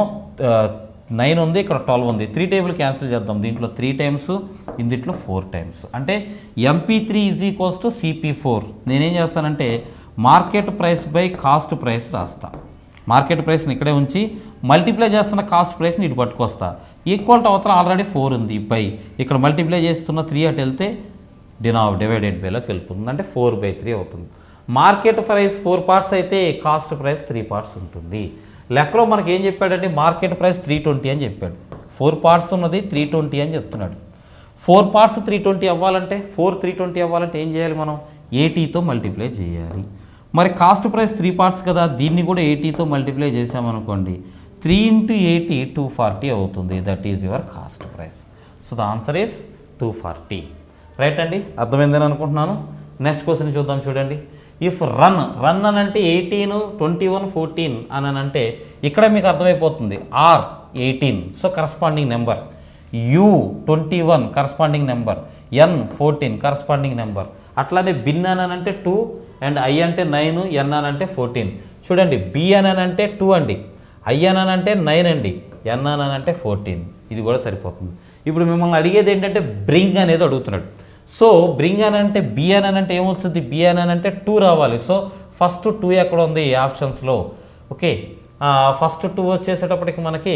[SPEAKER 1] నైన్ ఉంది ఇక్కడ ట్వెల్వ్ ఉంది త్రీ టేబుల్ క్యాన్సిల్ చేద్దాం దీంట్లో త్రీ టైమ్స్ ఇందిట్లో ఫోర్ టైమ్స్ అంటే MP three is equals to CP four నేనేం చేస్తానంటే market price by cost price రాస్తా మార్కెట్ ప్రైస్ని ఇక్కడే ఉంచి మల్టిప్లై చేస్తున్న కాస్ట్ ప్రైస్ని ఇటు పట్టుకొస్తా ఈక్వల్ టు అవతల ఆల్రెడీ ఫోర్ ఉంది బై ఇక్కడ మల్టిప్లై చేస్తున్న త్రీ అటు వెళ్తే డినావ్ డివైడెడ్ బైలోకి వెళ్ళిపోతుంది అంటే ఫోర్ బై త్రీ అవుతుంది మార్కెట్ ప్రైస్ ఫోర్ పార్ట్స్ అయితే కాస్ట్ ప్రైస్ త్రీ పార్ట్స్ ఉంటుంది లెక్కలో మనకి ఏం చెప్పాడంటే మార్కెట్ ప్రైస్ త్రీ ట్వంటీ అని చెప్పాడు ఫోర్ పార్ట్స్ ఉన్నది త్రీ ట్వంటీ అని చెప్తున్నాడు ఫోర్ పార్ట్స్ త్రీ ట్వంటీ అవ్వాలంటే ఫోర్ త్రీ ట్వంటీ అవ్వాలంటే ఏం చేయాలి మనం ఎయిటీతో మల్టిప్లై చేయాలి మరి కాస్ట్ ప్రైస్ త్రీ పార్ట్స్ కదా దీన్ని కూడా ఎయిటీతో మల్టిప్లై చేసామనుకోండి three into eighty two forty అవుతుంది that is your cost price so the answer is two forty right అండి అర్థమైందని అనుకుంటున్నాను నెక్స్ట్ క్వశ్చన్ చూద్దాం చూడండి ఇఫ్ రన్ రన్ అని అంటే ఎయిటీన్ ట్వంటీ వన్ ఫోర్టీన్ అని అంటే ఇక్కడ మీకు అర్థమైపోతుంది R eighteen so corresponding number U twenty one corresponding number N fourteen corresponding number అట్లానే బిన్ అని అంటే టూ అండ్ ఐ అంటే నైన్ ఎన్ అని అంటే ఫోర్టీన్ చూడండి బి అని అంటే టూ అండి ఐ అని అంటే నైన్ అండి ఎన్ అని అంటే ఫోర్టీన్ ఇది కూడా సరిపోతుంది ఇప్పుడు మిమ్మల్ని అడిగేది ఏంటంటే బ్రింగ్ అనేది అడుగుతున్నాడు సో బ్రింగ్ అని అంటే బి అని అంటే ఏమొస్తుంది బి అని అంటే టూ రావాలి సో ఫస్ట్ టూ ఎక్కడ ఉంది ఈ ఆప్షన్స్లో ఓకే ఫస్ట్ టూ వచ్చేసేటప్పటికి మనకి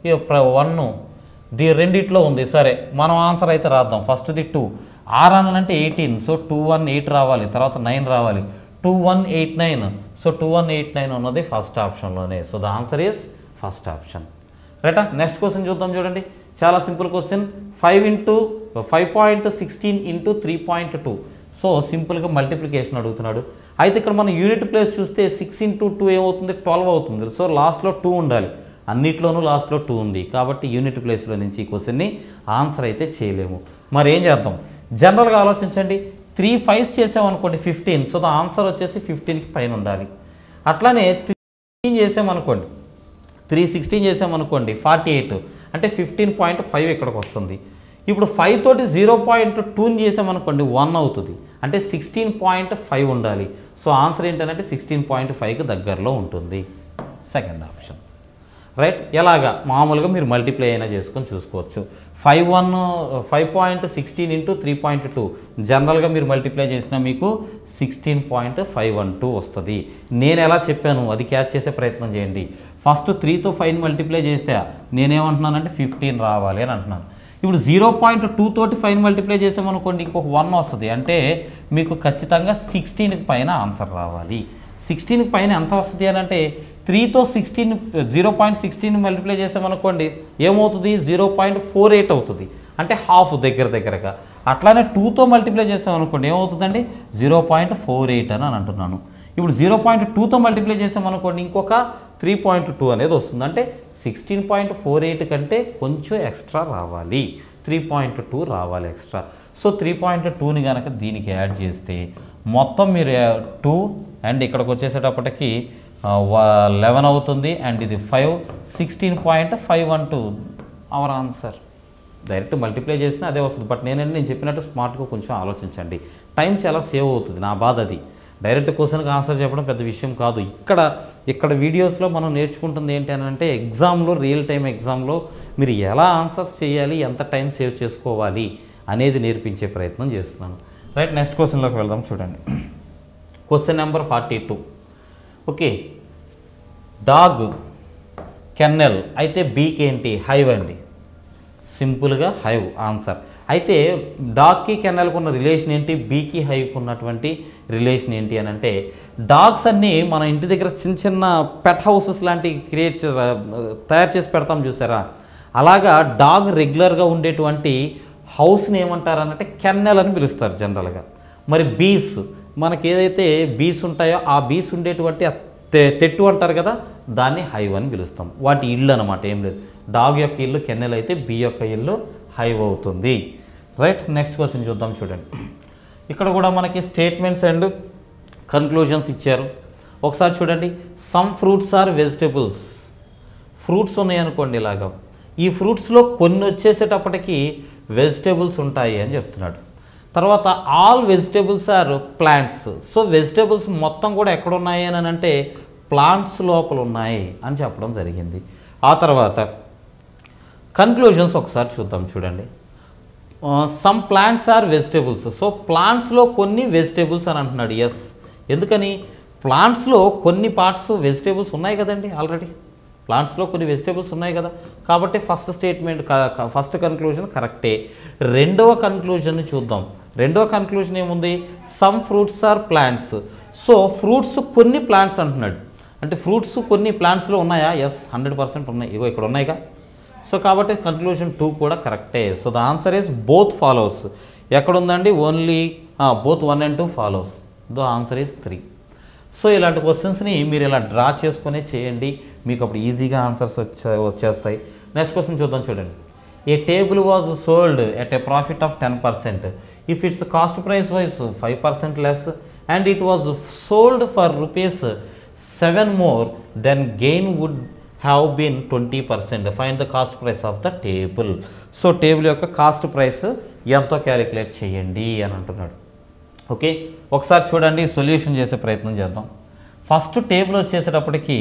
[SPEAKER 1] వన్ ది రెండిట్లో ఉంది సరే మనం ఆన్సర్ అయితే రాద్దాం ఫస్ట్ది టూ ఆర్ అని అంటే eighteen so two one eight రావాలి తర్వాత నైన్ రావాలి two one eight nine so two one eight nine ఉన్నది ఫస్ట్ ఆప్షన్లోనే so the answer is first option రైటా నెక్స్ట్ క్వశ్చన్ చూద్దాం చూడండి చాలా simple question five into five point sixteen into three point two so సింపుల్గా multiplication అడుగుతున్నాడు అయితే ఇక్కడ మనం యూనిట్ ప్లేస్ చూస్తే సిక్స్ ఇంటూ టూ ఏమవుతుంది ట్వెల్వ్ అవుతుంది సో లాస్ట్లో టూ ఉండాలి అన్నిట్లోనూ లాస్ట్లో టూ ఉంది కాబట్టి యూనిట్ ప్లేస్లో నుంచి ఈ క్వశ్చన్ని ఆన్సర్ అయితే చేయలేము మరి ఏం చేద్దాం జనరల్గా ఆలోచించండి త్రీ ఫైవ్స్ చేసామనుకోండి ఫిఫ్టీన్ సో ద ఆన్సర్ వచ్చేసి ఫిఫ్టీన్కి పైన ఉండాలి అట్లానే త్రీ చేసామనుకోండి త్రీ సిక్స్టీన్ చేసామనుకోండి ఫార్టీ ఎయిట్ అంటే ఫిఫ్టీన్ పాయింట్ ఫైవ్ ఇక్కడికి వస్తుంది ఇప్పుడు ఫైవ్ తోటి జీరో పాయింట్ టూని చేసామనుకోండి వన్ అవుతుంది అంటే సిక్స్టీన్ పాయింట్ ఫైవ్ ఉండాలి సో ఆన్సర్ ఏంటంటే సిక్స్టీన్ పాయింట్ ఫైవ్కి దగ్గరలో ఉంటుంది సెకండ్ ఆప్షన్ రైట్ ఎలాగా మామూలుగా మీరు మల్టిప్లై అయినా చేసుకొని చూసుకోవచ్చు five one five point sixteen into three point two జనరల్గా మీరు మల్టిప్లై చేసినా మీకు sixteen point five one two వస్తుంది నేను ఎలా చెప్పాను అది క్యాచ్ చేసే ప్రయత్నం చేయండి ఫస్ట్ త్రీతో ఫైవ్ మల్టిప్లై చేస్తే నేనేమంటున్నానంటే ఫిఫ్టీన్ రావాలి అని అంటున్నాను ఇప్పుడు జీరో పాయింట్ టూ తోటి ఫైవ్ మల్టిప్లై చేసామనుకోండి ఇంకొక వన్ వస్తుంది అంటే మీకు ఖచ్చితంగా సిక్స్టీన్కి పైన ఆన్సర్ రావాలి సిక్స్టీన్కి పైన ఎంత వస్తుంది అని అంటే త్రీతో sixteen zero point sixteen multiply చేసామనుకోండి ఏమవుతుంది జీరో పాయింట్ ఫోర్ ఎయిట్ అవుతుంది అంటే హాఫ్ దగ్గర దగ్గరగా అట్లానే టూతో మల్టిప్లై చేసామనుకోండి ఏమవుతుందండి జీరో పాయింట్ ఫోర్ ఎయిట్ అని అని అంటున్నాను ఇప్పుడు జీరో పాయింట్ టూతో మల్టిప్లై చేసామనుకోండి ఇంకొక త్రీ పాయింట్ టూ అనేది వస్తుంది అంటే సిక్స్టీన్ పాయింట్ ఫోర్ ఎయిట్ కంటే కొంచెం ఎక్స్ట్రా రావాలి త్రీ పాయింట్ టూ రావాలి ఎక్స్ట్రా సో త్రీ పాయింట్ టూని కనుక దీనికి యాడ్ చేస్తే మొత్తం మీరు టూ అండ్ ఇక్కడికి వచ్చేసేటప్పటికి లెవెన్ అవుతుంది అండ్ ఇది five sixteen point five one two our answer direct multiply చేసినా అదే వస్తుంది బట్ నేనంటే నేను చెప్పినట్టు స్మార్ట్గా కొంచెం ఆలోచించండి టైం చాలా సేవ్ అవుతుంది నా బాధ అది డైరెక్ట్ క్వశ్చన్కి ఆన్సర్ చెప్పడం పెద్ద విషయం కాదు ఇక్కడ ఇక్కడ వీడియోస్లో మనం నేర్చుకుంటుంది ఏంటి అని అంటే ఎగ్జామ్లో రియల్ టైం ఎగ్జామ్లో మీరు ఎలా ఆన్సర్స్ చేయాలి ఎంత టైం సేవ్ చేసుకోవాలి అనేది నేర్పించే ప్రయత్నం చేస్తున్నాను రైట్ నెక్స్ట్ క్వశ్చన్లోకి వెళ్దాం చూడండి question number forty two okay dog kennel అయితే బీకి ఏంటి హైవ్ అండి సింపుల్గా హైవ్ ఆన్సర్ అయితే డాగ్కి కెన్నెల్కి ఉన్న రిలేషన్ ఏంటి బీకి హైవ్కి ఉన్నటువంటి రిలేషన్ ఏంటి అని అంటే డాగ్స్ అన్నీ మన ఇంటి దగ్గర చిన్న చిన్న పెట్ హౌసెస్ లాంటివి క్రియేట్ తయారు చేసి పెడతాం చూసారా అలాగా డాగ్ రెగ్యులర్గా ఉండేటువంటి హౌస్ని ఏమంటారనంటే కెన్నెల్ అని పిలుస్తారు జనరల్గా మరి బీస్ మనకి ఏదైతే బీస్ ఉంటాయో ఆ బీస్ ఉండేటువంటి ఆ తె- తెట్టు అంటారు కదా దాన్ని హైవ్ అని పిలుస్తాం వాటి ఇల్లు అనమాట ఏం లేదు డాగ్ యొక్క ఇల్లు కెన్నెల్ అయితే బీ యొక్క ఇల్లు హైవ్ అవుతుంది రైట్ నెక్స్ట్ క్వశ్చన్ చూద్దాం చూడండి ఇక్కడ కూడా మనకి స్టేట్మెంట్స్ అండ్ కన్క్లూజన్స్ ఇచ్చారు ఒకసారి చూడండి some fruits are vegetables fruits ఉన్నాయి అనుకోండి ఇలాగా ఈ ఫ్రూట్స్లో కొన్ని వచ్చేసేటప్పటికి వెజిటేబుల్స్ ఉంటాయి అని చెప్తున్నాడు తర్వాత all vegetables are plants so vegetables మొత్తం కూడా ఎక్కడ ఉన్నాయి అని అంటే ప్లాంట్స్ లోపల ఉన్నాయి అని చెప్పడం జరిగింది ఆ తర్వాత కన్క్లూజన్స్ ఒకసారి చూద్దాం చూడండి some plants are vegetables so ప్లాంట్స్లో కొన్ని వెజిటేబుల్స్ అని అంటున్నాడు ఎస్ ఎందుకని ప్లాంట్స్లో కొన్ని పార్ట్స్ వెజిటేబుల్స్ ఉన్నాయి కదండి ఆల్రెడీ ప్లాంట్స్లో కొన్ని వెజిటేబుల్స్ ఉన్నాయి కదా కాబట్టి ఫస్ట్ స్టేట్మెంట్ ఫస్ట్ కన్క్లూజన్ కరెక్టే రెండవ కన్క్లూజన్ని చూద్దాం రెండవ కన్క్లూజన్ ఏముంది some fruits are plants so fruits కొన్ని ప్లాంట్స్ అంటున్నాడు అంటే ఫ్రూట్స్ కొన్ని ప్లాంట్స్లో ఉన్నాయా ఎస్ హండ్రెడ్ పర్సెంట్ ఉన్నాయి ఇగో ఇక్కడ ఉన్నాయిగా సో కాబట్టి కన్క్లూజన్ టూ కూడా కరెక్టే so the answer is both follows ఎక్కడ ఉందండి only both one and two follows the answer is three so ఇలాంటి క్వశ్చన్స్ని మీరు ఇలా డ్రా చేసుకునే చేయండి మీకు అప్పుడు ఈజీగా ఆన్సర్స్ వచ్చే వచ్చేస్తాయి నెక్స్ట్ క్వశ్చన్ చూద్దాం చూడండి a table was sold at a profit of ten percent if its cost price was five percent less and it was sold for rupees seven more then gain would have been twenty percent find the cost price of the table so table యొక్క cost price ఎంతో calculate చేయండి అని అంటున్నాడు okay ఒకసారి చూడండి solution చేసే ప్రయత్నం చేద్దాం ఫస్ట్ టేబుల్ వచ్చేసేటప్పటికి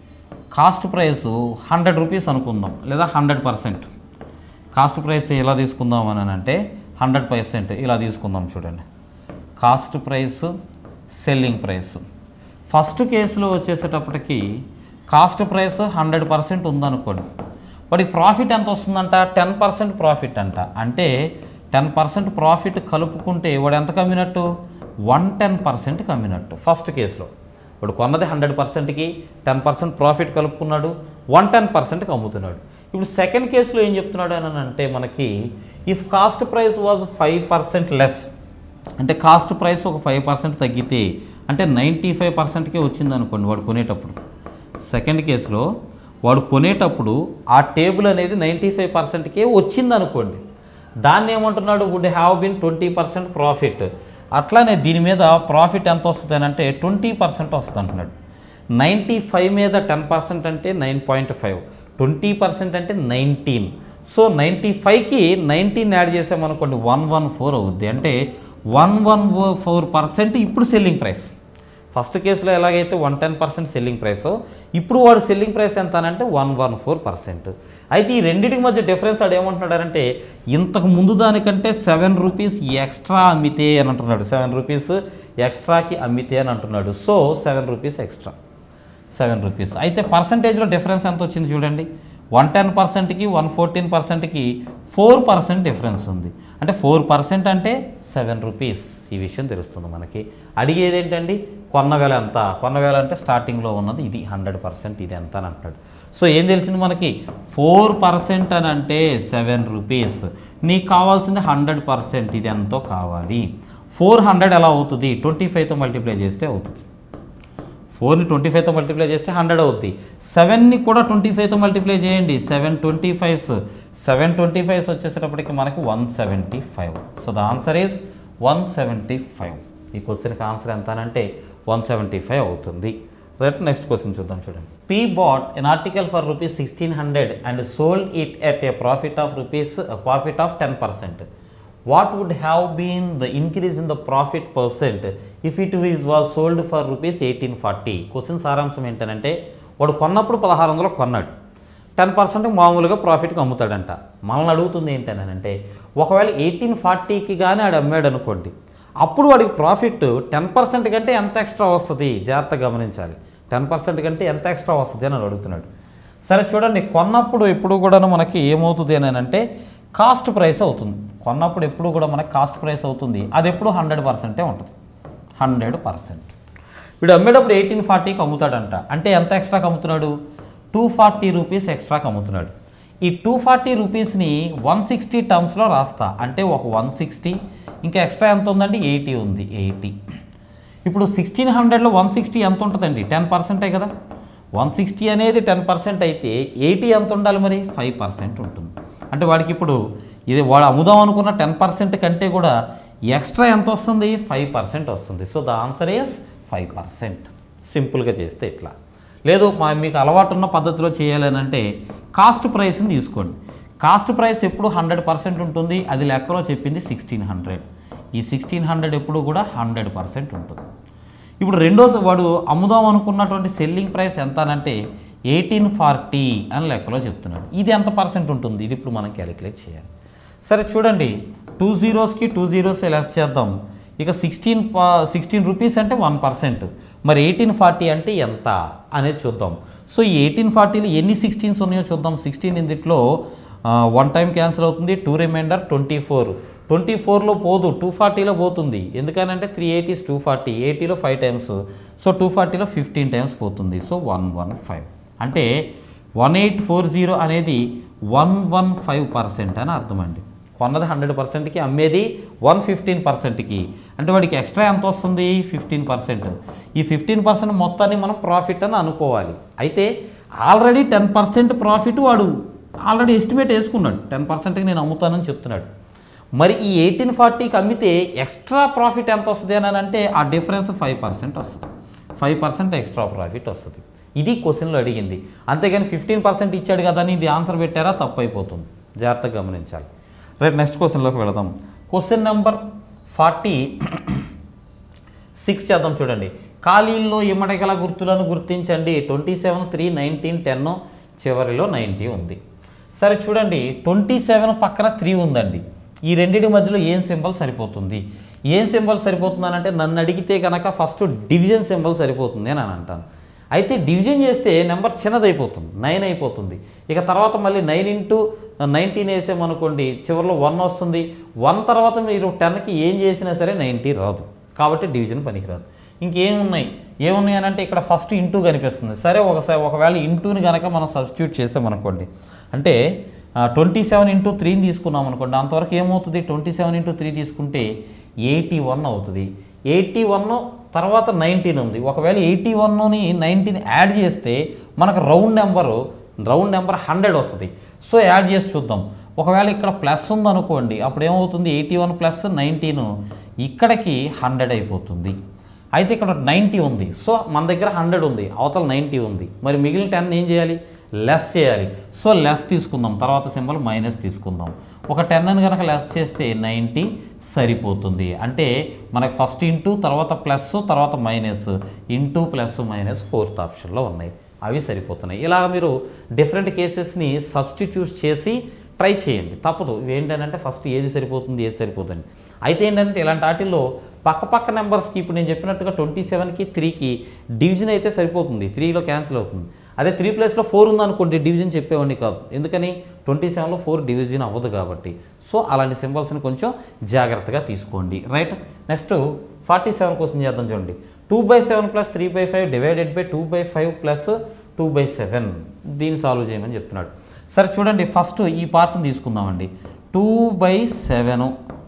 [SPEAKER 1] కాస్ట్ ప్రైస్ హండ్రెడ్ రూపీస్ అనుకుందాం లేదా హండ్రెడ్ పర్సెంట్ కాస్ట్ ప్రైస్ ఎలా తీసుకుందాం అని అంటే హండ్రెడ్ పర్సెంట్ ఇలా తీసుకుందాం చూడండి cost price selling price first కేసులో వచ్చేసేటప్పటికి కాస్ట్ ప్రైస్ హండ్రెడ్ పర్సెంట్ ఉందనుకోండి వాడికి ప్రాఫిట్ ఎంత వస్తుందంట టెన్ పర్సెంట్ ప్రాఫిట్ అంట అంటే టెన్ పర్సెంట్ ప్రాఫిట్ కలుపుకుంటే వాడు ఎంత కమ్మినట్టు వన్ టెన్ పర్సెంట్ కమ్మినట్టు ఫస్ట్ కేసులో ఇప్పుడు కొన్నది హండ్రెడ్ పర్సెంట్కి టెన్ పర్సెంట్ ప్రాఫిట్ కలుపుకున్నాడు వన్ టెన్ పర్సెంట్కి అమ్ముతున్నాడు ఇప్పుడు సెకండ్ కేసులో ఏం చెప్తున్నాడు అని అంటే మనకి if cost price was five percent less అంటే కాస్ట్ ప్రైస్ ఒక ఫైవ్ పర్సెంట్ తగ్గితే అంటే నైంటీ ఫైవ్ పర్సెంట్కే వచ్చింది అనుకోండి వాడు కొనేటప్పుడు సెకండ్ కేసులో వాడు కొనేటప్పుడు ఆ టేబుల్ అనేది నైంటీ ఫైవ్ పర్సెంట్కే వచ్చింది అనుకోండి దాన్ని ఏమంటున్నాడు would have been twenty percent profit అట్లానే దీని మీద ప్రాఫిట్ ఎంత వస్తుంది అని అంటే ట్వంటీ పర్సెంట్ వస్తుంది అంటున్నాడు నైంటీ ఫైవ్ మీద టెన్ పర్సెంట్ అంటే nine point five twenty percent అంటే నైన్టీన్ సో నైంటీ ఫైవ్కి నైన్టీన్ యాడ్ చేసామనుకోండి వన్ వన్ ఫోర్ అవుద్ది అంటే వన్ వన్ ఫోర్ పర్సెంట్ ఇప్పుడు సెల్లింగ్ ప్రైస్ ఫస్ట్ కేసులో ఎలాగైతే one ten percent selling price ఇప్పుడు వాడు సెల్లింగ్ ప్రైస్ ఎంత అంటే వన్ వన్ ఫోర్ పర్సెంట్ అయితే ఈ రెండింటికి మధ్య డిఫరెన్స్ వాడు ఏమంటున్నాడంటే ఇంతకు ముందు దానికంటే సెవెన్ రూపీస్ ఎక్స్ట్రా అమ్మితే అని అంటున్నాడు సెవెన్ రూపీస్ ఎక్స్ట్రాకి అమ్మితే అని అంటున్నాడు so seven rupees extra seven rupees అయితే పర్సంటేజ్లో డిఫరెన్స్ ఎంత వచ్చింది చూడండి వన్ టెన్ పర్సెంట్కి వన్ ఫోర్టీన్ పర్సెంట్కి ఫోర్ పర్సెంట్ డిఫరెన్స్ ఉంది అంటే ఫోర్ పర్సెంట్ అంటే సెవెన్ రూపీస్ ఈ విషయం తెలుస్తుంది మనకి అడిగేది ఏంటండి కొన్న వేల ఎంత కొన్న వేల అంటే స్టార్టింగ్లో ఉన్నది ఇది హండ్రెడ్ పర్సెంట్ ఇది ఎంత అని అంటాడు సో ఏం తెలిసింది మనకి ఫోర్ పర్సెంట్ అని అంటే సెవెన్ రూపీస్ నీకు కావాల్సింది హండ్రెడ్ పర్సెంట్ ఇది ఎంతో కావాలి ఫోర్ హండ్రెడ్ ఎలా అవుతుంది ట్వంటీ ఫైవ్తో మల్టిప్లై చేస్తే అవుతుంది ఫోర్ని ట్వంటీ ఫైవ్తో మల్టిప్లై చేస్తే హండ్రెడ్ అవుద్ది సెవెన్ని కూడా ట్వంటీ ఫైవ్తో మల్టిప్లై చేయండి seven twenty fives seven twenty fives వచ్చేసేటప్పటికి మనకి one seventy five so the answer is one seventy five ఈ క్వశ్చన్కి ఆన్సర్ ఎంత అంటే వన్ సెవెంటీ ఫైవ్ అవుతుంది రైట్ నెక్స్ట్ క్వశ్చన్ చూద్దాం చూడండి P bought an article for rupees sixteen hundred and sold it at a profit of rupees profit of ten percent what would have been the increase in the profit percent if it is was sold for rupees eighteen forty question సారాంశం ఏంటంటే వాడు కొన్నప్పుడు పదహారు వందలు కొన్నాడు ten percent మామూలుగా ప్రాఫిట్కి అమ్ముతాడంట మనల్ని అడుగుతుంది ఏంటనంటే ఒకవేళ ఎయిటీన్ ఫార్టీకి కానీ ఆడు అమ్మాడు అనుకోండి అప్పుడు వాడికి ప్రాఫిట్ టెన్ పర్సెంట్ కంటే ఎంత ఎక్స్ట్రా వస్తుంది జాగ్రత్తగా గమనించాలి టెన్ పర్సెంట్ కంటే ఎంత ఎక్స్ట్రా వస్తుంది అని అడుగుతున్నాడు సరే చూడండి కొన్నప్పుడు ఎప్పుడు కూడా మనకి ఏమవుతుంది అని అంటే కాస్ట్ ప్రైస్ అవుతుంది కొన్నప్పుడు ఎప్పుడు కూడా మనకి కాస్ట్ ప్రైస్ అవుతుంది అది ఎప్పుడు హండ్రెడ్ పర్సెంటే ఉంటుంది హండ్రెడ్ పర్సెంట్ వీడు అమ్మేటప్పుడు ఎయిటీన్ ఫార్టీకి అమ్ముతాడంట అంటే ఎంత ఎక్స్ట్రాకి అమ్ముతున్నాడు టూ ఫార్టీ రూపీస్ ఎక్స్ట్రాకి అమ్ముతున్నాడు ఈ టూ ఫార్టీ రూపీస్ని వన్ సిక్స్టీ టర్మ్స్లో రాస్తా అంటే ఒక వన్ సిక్స్టీ ఇంకా ఎక్స్ట్రా ఎంత ఉందండి ఎయిటీ ఉంది ఎయిటీ ఇప్పుడు సిక్స్టీన్ హండ్రెడ్లో వన్ సిక్స్టీ ఎంత ఉంటుందండి టెన్ పర్సెంటే కదా వన్ సిక్స్టీ అనేది టెన్ పర్సెంట్ అయితే ఎయిటీ ఎంత ఉండాలి మరి ఫైవ్ పర్సెంట్ ఉంటుంది అంటే వాడికి ఇప్పుడు ఇది వాడు అమ్ముదాం అనుకున్న టెన్ పర్సెంట్ కంటే కూడా ఎక్స్ట్రా ఎంత వస్తుంది ఫైవ్ పర్సెంట్ వస్తుంది so the answer is five percent సింపుల్గా చేస్తే ఇట్లా లేదు మా మీకు అలవాటు ఉన్న పద్ధతిలో చేయాలని అంటే కాస్ట్ ప్రైస్ని తీసుకోండి కాస్ట్ ప్రైస్ ఎప్పుడు హండ్రెడ్ పర్సెంట్ ఉంటుంది అది లెక్కలో చెప్పింది సిక్స్టీన్ హండ్రెడ్ ఈ సిక్స్టీన్ హండ్రెడ్ ఎప్పుడు కూడా హండ్రెడ్ పర్సెంట్ ఉంటుంది ఇప్పుడు రెండో వాడు అమ్ముదాం అనుకున్నటువంటి సెల్లింగ్ ప్రైస్ ఎంత అనంటే ఎయిటీన్ ఫార్టీ అని లెక్కలో చెప్తున్నాడు ఇది ఎంత పర్సెంట్ ఉంటుంది ఇది ఇప్పుడు మనం క్యాలిక్యులేట్ చేయాలి సరే చూడండి టూ జీరోస్కి టూ జీరోస్ లెస్ చేద్దాం ఇక సిక్స్టీన్ సిక్స్టీన్ రూపీస్ అంటే వన్ పర్సెంట్ మరి ఎయిటీన్ ఫార్టీ అంటే ఎంత అనేది చూద్దాం సో ఈ ఎయిటీన్ ఫార్టీలో ఎన్ని సిక్స్టీన్స్ ఉన్నాయో చూద్దాం సిక్స్టీన్ ఇందిట్లో వన్ టైం క్యాన్సిల్ అవుతుంది two remainder twenty four twenty ఫోర్లో పోదు టూ ఫార్టీలో పోతుంది ఎందుకనంటే త్రీ ఎయిటీస్ టూ ఫార్టీ ఎయిటీలో ఫైవ్ టైమ్స్ సో టూ ఫార్టీలో ఫిఫ్టీన్ టైమ్స్ పోతుంది సో వన్ వన్ ఫైవ్ అంటే వన్ ఎయిట్ ఫోర్ జీరో అనేది వన్ వన్ ఫైవ్ పర్సెంట్ అని అర్థమండి కొన్నది హండ్రెడ్ పర్సెంట్కి అమ్మేది వన్ ఫిఫ్టీన్ పర్సెంట్కి అంటే వాడికి ఎక్స్ట్రా ఎంత వస్తుంది ఫిఫ్టీన్ పర్సెంట్ ఈ ఫిఫ్టీన్ పర్సెంట్ మొత్తాన్ని మనం ప్రాఫిట్ అని అనుకోవాలి అయితే ఆల్రెడీ టెన్ పర్సెంట్ ప్రాఫిట్ వాడు ఆల్రెడీ ఎస్టిమేట్ వేసుకున్నాడు టెన్ పర్సెంట్కి నేను అమ్ముతానని చెప్తున్నాడు మరి ఈ ఎయిటీన్ ఫార్టీకి అమ్మితే ఎక్స్ట్రా ప్రాఫిట్ ఎంత వస్తుంది అని అంటే ఆ డిఫరెన్స్ ఫైవ్ పర్సెంట్ వస్తుంది ఫైవ్ పర్సెంట్ ఎక్స్ట్రా ప్రాఫిట్ వస్తుంది ఇది క్వశ్చన్లో అడిగింది అంతేగాని ఫిఫ్టీన్ పర్సెంట్ ఇచ్చాడు కదా అని ఇది ఆన్సర్ పెట్టారా తప్పు అయిపోతుంది జాగ్రత్తగా గమనించాలి రేపు నెక్స్ట్ క్వశ్చన్లోకి వెళదాం క్వశ్చన్ నెంబర్ ఫార్టీ సిక్స్ చేద్దాం చూడండి ఖాళీల్లో ఇమ్మడగల గుర్తులను గుర్తించండి twenty seven three nineteen ten చివరిలో నైంటీ ఉంది సరే చూడండి ట్వంటీ సెవెన్ పక్కన త్రీ ఉందండి ఈ రెండింటి మధ్యలో ఏం సింబల్ సరిపోతుంది ఏం సింబల్ సరిపోతుందనంటే నన్ను అడిగితే కనుక ఫస్ట్ డివిజన్ సింబల్ సరిపోతుంది అని అని అంటాను అయితే డివిజన్ చేస్తే నెంబర్ చిన్నదైపోతుంది నైన్ అయిపోతుంది ఇక తర్వాత మళ్ళీ నైన్ ఇంటూ నైన్టీన్ వేసామనుకోండి చివరిలో వన్ వస్తుంది వన్ తర్వాత మీరు టెన్కి ఏం చేసినా సరే నైంటీ రాదు కాబట్టి డివిజన్ పనికిరాదు ఇంకేమున్నాయి ఏమున్నాయి అని అంటే ఇక్కడ ఫస్ట్ ఇంటూ కనిపిస్తుంది సరే ఒకసారి ఒకవేళ ఇంటూని కనుక మనం సబ్స్టిట్యూట్ చేసామనుకోండి అంటే ట్వంటీ సెవెన్ ఇంటూ త్రీని తీసుకున్నాం అనుకోండి అంతవరకు ఏమవుతుంది ట్వంటీ సెవెన్ ఇంటూ త్రీ తీసుకుంటే ఎయిటీ వన్ అవుతుంది ఎయిటీ వన్ తర్వాత నైన్టీన్ ఉంది ఒకవేళ ఎయిటీ వన్ని నైన్టీన్ యాడ్ చేస్తే మనకు round number round number hundred వస్తుంది సో యాడ్ చేసి చూద్దాం ఒకవేళ ఇక్కడ ప్లస్ ఉందనుకోండి అప్పుడు ఏమవుతుంది ఎయిటీ వన్ ప్లస్ నైన్టీన్ ఇక్కడికి హండ్రెడ్ అయిపోతుంది అయితే ఇక్కడ నైంటీ ఉంది సో మన దగ్గర హండ్రెడ్ ఉంది అవతల నైంటీ ఉంది మరి మిగిలిన టెన్ ఏం చేయాలి లెస్ చేయాలి సో లెస్ తీసుకుందాం తర్వాత సింబల్ మైనస్ తీసుకుందాం ఒక టెన్ అని కనుక లెస్ చేస్తే నైంటీ సరిపోతుంది అంటే మనకు ఫస్ట్ ఇంటూ తర్వాత ప్లస్ తర్వాత minus into plus minus fourth ఆప్షన్లో ఉన్నాయి అవి సరిపోతున్నాయి ఇలా మీరు డిఫరెంట్ కేసెస్ని సబ్స్టిట్యూట్ చేసి ట్రై చేయండి తప్పదు ఇవి ఏంటంటే ఫస్ట్ ఏది సరిపోతుంది ఏది సరిపోతుంది అయితే ఏంటంటే ఇలాంటి వాటిల్లో పక్క పక్క నెంబర్స్కి ఇప్పుడు నేను చెప్పినట్టుగా ట్వంటీ సెవెన్కి త్రీకి డివిజన్ అయితే సరిపోతుంది త్రీలో క్యాన్సిల్ అవుతుంది అదే త్రీ ప్లేస్లో ఫోర్ ఉందనుకోండి డివిజన్ చెప్పేవాడిని కాదు ఎందుకని ట్వంటీ సెవెన్లో ఫోర్ డివిజన్ అవ్వదు కాబట్టి సో అలాంటి సింబల్స్ని కొంచెం జాగ్రత్తగా తీసుకోండి రైట్ నెక్స్ట్ ఫార్టీ సెవెన్ కోసం చేద్దాం చూడండి two by seven plus three by five divided by two by five plus two by seven దీన్ని సాల్వ్ చేయమని చెప్తున్నాడు సరే చూడండి ఫస్ట్ ఈ పార్ట్ని తీసుకుందామండి two by seven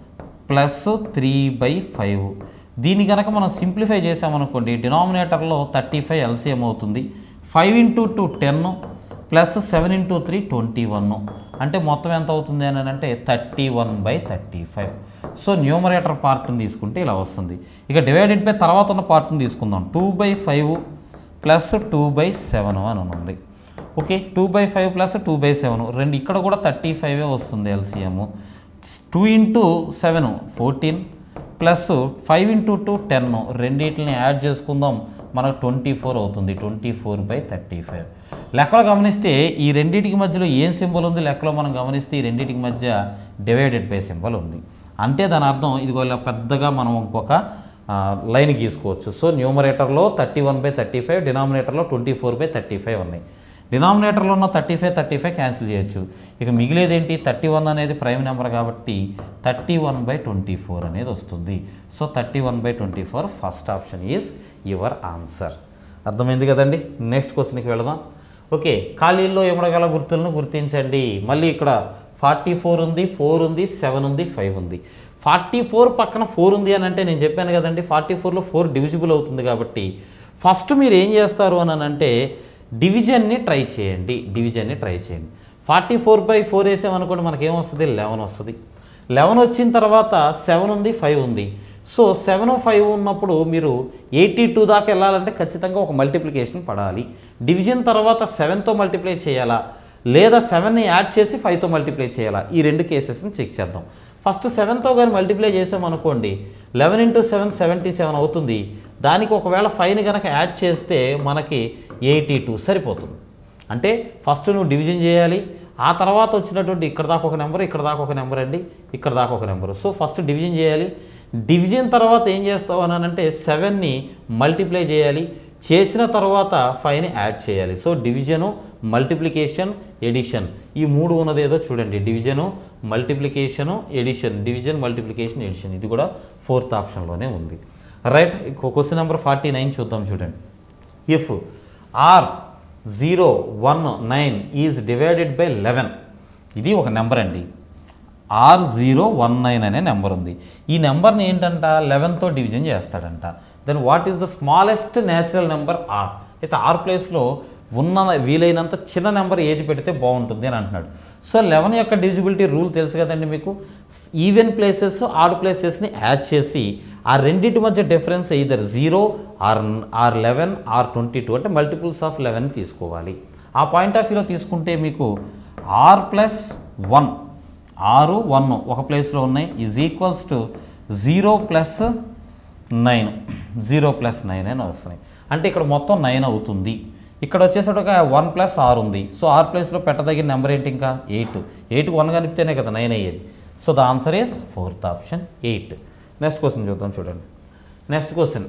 [SPEAKER 1] plus three by five దీన్ని కనుక మనం సింప్లిఫై చేసామనుకోండి డినామినేటర్లో థర్టీ ఫైవ్ ఎల్సిఎం అవుతుంది five into two ten plus seven into three twenty one అంటే మొత్తం ఎంత అవుతుంది అని అంటే thirty one by thirty five so numerator పార్ట్ని తీసుకుంటే ఇలా వస్తుంది ఇక డివైడెడ్ బై తర్వాత ఉన్న పార్ట్ని తీసుకుందాం two by five plus two by seven అని ఉంది okay two by five plus two by seven రెండు ఇక్కడ కూడా థర్టీ ఫైవే వస్తుంది LCM two into seven fourteen plus five into two ten రెండింటిని యాడ్ చేసుకుందాం మనకు ట్వంటీ ఫోర్ అవుతుంది twenty four by thirty five లెక్కలో గమనిస్తే ఈ రెండింటికి మధ్యలో ఏం సింబల్ ఉంది లెక్కలో మనం గమనిస్తే ఈ రెండింటికి మధ్య డివైడెడ్ బై సింబల్ ఉంది అంటే దాని అర్థం ఇదిగో ఇలా పెద్దగా మనం ఇంకొక ఆ, లైన్ గీసుకోవచ్చు సో న్యూమరేటర్లో thirty one by thirty five డినామినేటర్లో twenty four by thirty five ఉన్నాయి డినామినేటర్లో ఉన్న thirty five thirty five cancel చేయొచ్చు ఇక మిగిలేదేంటి థర్టీ వన్ అనేది ప్రైమ్ నెంబర్ కాబట్టి thirty one by twenty four అనేది వస్తుంది so thirty one by twenty four first option is your answer అర్థమైంది కదండి నెక్స్ట్ క్వశ్చన్కి వెళదాం ఓకే ఖాళీల్లో ఇవ్వగల గుర్తులను గుర్తించండి మళ్ళీ ఇక్కడ ఫార్టీ ఫోర్ ఉంది ఫోర్ ఉంది సెవెన్ ఉంది ఫైవ్ ఉంది ఫార్టీ ఫోర్ పక్కన ఫోర్ ఉంది అని అంటే నేను చెప్పాను కదండి ఫార్టీ ఫోర్లో ఫోర్ డివిజిబుల్ అవుతుంది కాబట్టి ఫస్ట్ మీరు ఏం చేస్తారు అని అంటే డివిజన్ని ట్రై చేయండి డివిజన్ని ట్రై చేయండి ఫార్టీ ఫోర్ బై ఫోర్ వేసామనుకోండి మనకి ఏమొస్తుంది లెవెన్ వస్తుంది లెవెన్ వచ్చిన తర్వాత సెవెన్ ఉంది ఫైవ్ ఉంది సో సెవెన్ ఫైవ్ ఉన్నప్పుడు మీరు ఎయిటీ టూ దాకా వెళ్ళాలంటే ఖచ్చితంగా ఒక మల్టిప్లికేషన్ పడాలి డివిజన్ తర్వాత సెవెన్తో మల్టిప్లై చేయాలా లేదా సెవెన్ని యాడ్ చేసి ఫైవ్తో మల్టిప్లై చేయాలా ఈ రెండు కేసెస్ని చెక్ చేద్దాం ఫస్ట్ సెవెన్తో కానీ మల్టిప్లై చేసామనుకోండి eleven into seven seventy seven అవుతుంది దానికి ఒకవేళ ఫైవ్ని కనుక యాడ్ చేస్తే మనకి ఎయిటీ టూ సరిపోతుంది అంటే ఫస్ట్ నువ్వు డివిజన్ చేయాలి ఆ తర్వాత వచ్చినటువంటి ఇక్కడ దాకా ఒక నెంబర్ ఇక్కడ దాకా ఒక నెంబర్ అండి ఇక్కడ దాకా ఒక నెంబర్ సో ఫస్ట్ డివిజన్ చేయాలి డివిజన్ తర్వాత ఏం చేస్తావు అని అంటే సెవెన్ని మల్టిప్లై చేయాలి చేసిన తర్వాత ఫైవ్ని యాడ్ చేయాలి సో డివిజను మల్టిప్లికేషన్ ఎడిషన్ ఈ మూడు ఉన్నది ఏదో చూడండి division multiplication addition division multiplication addition ఇది కూడా ఫోర్త్ ఆప్షన్లోనే ఉంది right question number forty nine చూద్దాం చూడండి if R zero one nine is divided by eleven ఇది ఒక నెంబర్ అండి ఆర్ జీరో వన్ నైన్ అనే నెంబర్ ఉంది ఈ నెంబర్ని ఏంటంట లెవెన్తో డివిజన్ చేస్తాడంట then what is the smallest natural number R అయితే ఆర్ ప్లేస్లో ఉన్న వీలైనంత చిన్న నెంబర్ ఏది పెడితే బాగుంటుంది అని అంటున్నాడు సో లెవెన్ యొక్క డివిజిబిలిటీ రూల్ తెలుసు కదండి మీకు ఈవెన్ ప్లేసెస్ ఆడ్ ప్లేసెస్ని యాడ్ చేసి ఆ రెండింటి మధ్య difference either zero or or eleven or twenty two అంటే మల్టిపుల్స్ ఆఫ్ లెవెన్ తీసుకోవాలి ఆ పాయింట్ ఆఫ్ వ్యూలో తీసుకుంటే మీకు ఆర్ ప్లస్ వన్ ఆరు వన్ ఒక ప్లేస్లో ఉన్నాయి is equals to zero plus nine zero plus nine అని వస్తున్నాయి అంటే ఇక్కడ మొత్తం నైన్ అవుతుంది ఇక్కడ వచ్చేసరికి వన్ ప్లస్ ఆర్ ఉంది సో ఆర్ ప్లేస్లో పెట్టదగిన నెంబర్ ఏంటి ఇంకా ఎయిట్ ఎయిట్ వన్ కనిపితేనే కదా నైన్ అయ్యేది so the answer is fourth option eight next question చూద్దాం చూడండి next question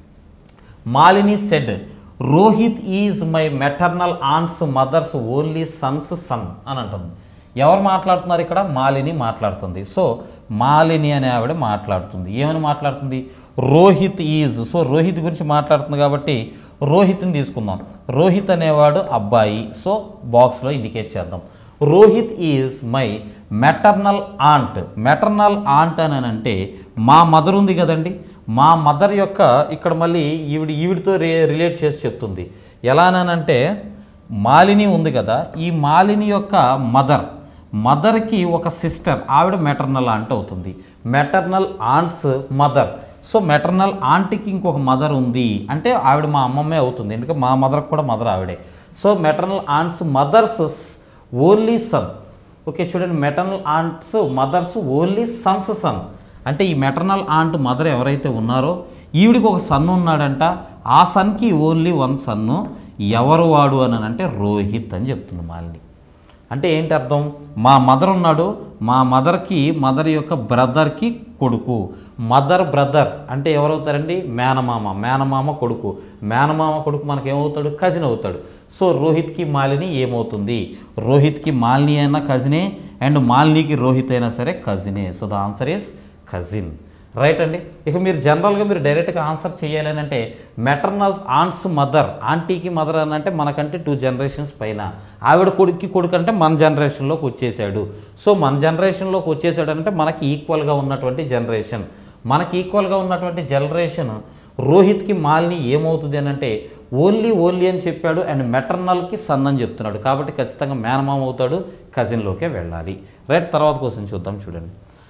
[SPEAKER 1] Malini said Rohit is my maternal aunt's mother's only son's son అని అంటుంది ఎవరు మాట్లాడుతున్నారు ఇక్కడ మాలిని మాట్లాడుతుంది సో మాలిని అనే ఆవిడ మాట్లాడుతుంది ఏమని మాట్లాడుతుంది రోహిత్ ఈజ్ సో రోహిత్ గురించి మాట్లాడుతుంది కాబట్టి రోహిత్ని తీసుకుందాం రోహిత్ అనేవాడు అబ్బాయి సో బాక్స్లో ఇండికేట్ చేద్దాం Rohit is my maternal aunt maternal aunt అని అంటే మా మదర్ ఉంది కదండి మా మదర్ యొక్క ఇక్కడ మళ్ళీ ఈవిడ ఈవిడితో రి రిలేట్ చేసి చెప్తుంది ఎలానంటే మాలిని ఉంది కదా ఈ మాలిని యొక్క మదర్ మదర్కి ఒక సిస్టర్ ఆవిడ మెటర్నల్ ఆంట్ అవుతుంది maternal aunt's mother so maternal ఆంటీకి ఇంకొక మదర్ ఉంది అంటే ఆవిడ మా అమ్మమ్మే అవుతుంది ఎందుకంటే మా మదర్కి కూడా మదర్ ఆవిడే so maternal aunt's mother's only son okay చూడండి maternal aunt's mother's only son's son అంటే ఈ మెటర్నల్ ఆంట్ మదర్ ఎవరైతే ఉన్నారో ఈవిడికి ఒక సన్ ఉన్నాడంట ఆ సన్కి ఓన్లీ వన్ సన్ను ఎవరు వాడు అని అంటే రోహిత్ అని చెప్తుంది మాలిని అంటే ఏంటి అర్థం మా మదర్ ఉన్నాడు మా మదర్కి మదర్ యొక్క బ్రదర్కి కొడుకు మదర్ బ్రదర్ అంటే ఎవరవుతారండి మేనమామ మేనమామ కొడుకు మేనమామ కొడుకు మనకి ఏమవుతాడు కజిన్ అవుతాడు సో రోహిత్కి మాలిని ఏమవుతుంది రోహిత్కి మాలిని అయినా కజినే అండ్ మాలినికి రోహిత్ అయినా సరే కజినే so the answer is cousin right అండి ఇక మీరు జనరల్గా మీరు డైరెక్ట్గా ఆన్సర్ చేయాలని అంటే మెటర్నల్ ఆంట్స్ మదర్ ఆంటీకి మదర్ అని అంటే మనకంటే టూ జనరేషన్స్ పైన ఆవిడ కొడుక్కి కొడుకు అంటే మన జనరేషన్లోకి వచ్చేసాడు సో మన జనరేషన్లోకి వచ్చేసాడు అంటే మనకి ఈక్వల్గా ఉన్నటువంటి జనరేషన్ మనకి ఈక్వల్గా ఉన్నటువంటి జనరేషన్ రోహిత్కి మాలిని ఏమవుతుంది అని అంటే ఓన్లీ ఓన్లీ అని చెప్పాడు అండ్ మెటర్నల్కి సన్ అని చెప్తున్నాడు కాబట్టి ఖచ్చితంగా మేనమామ అవుతాడు కజిన్లోకే వెళ్ళాలి రైట్ తర్వాత కోసం చూద్దాం చూడండి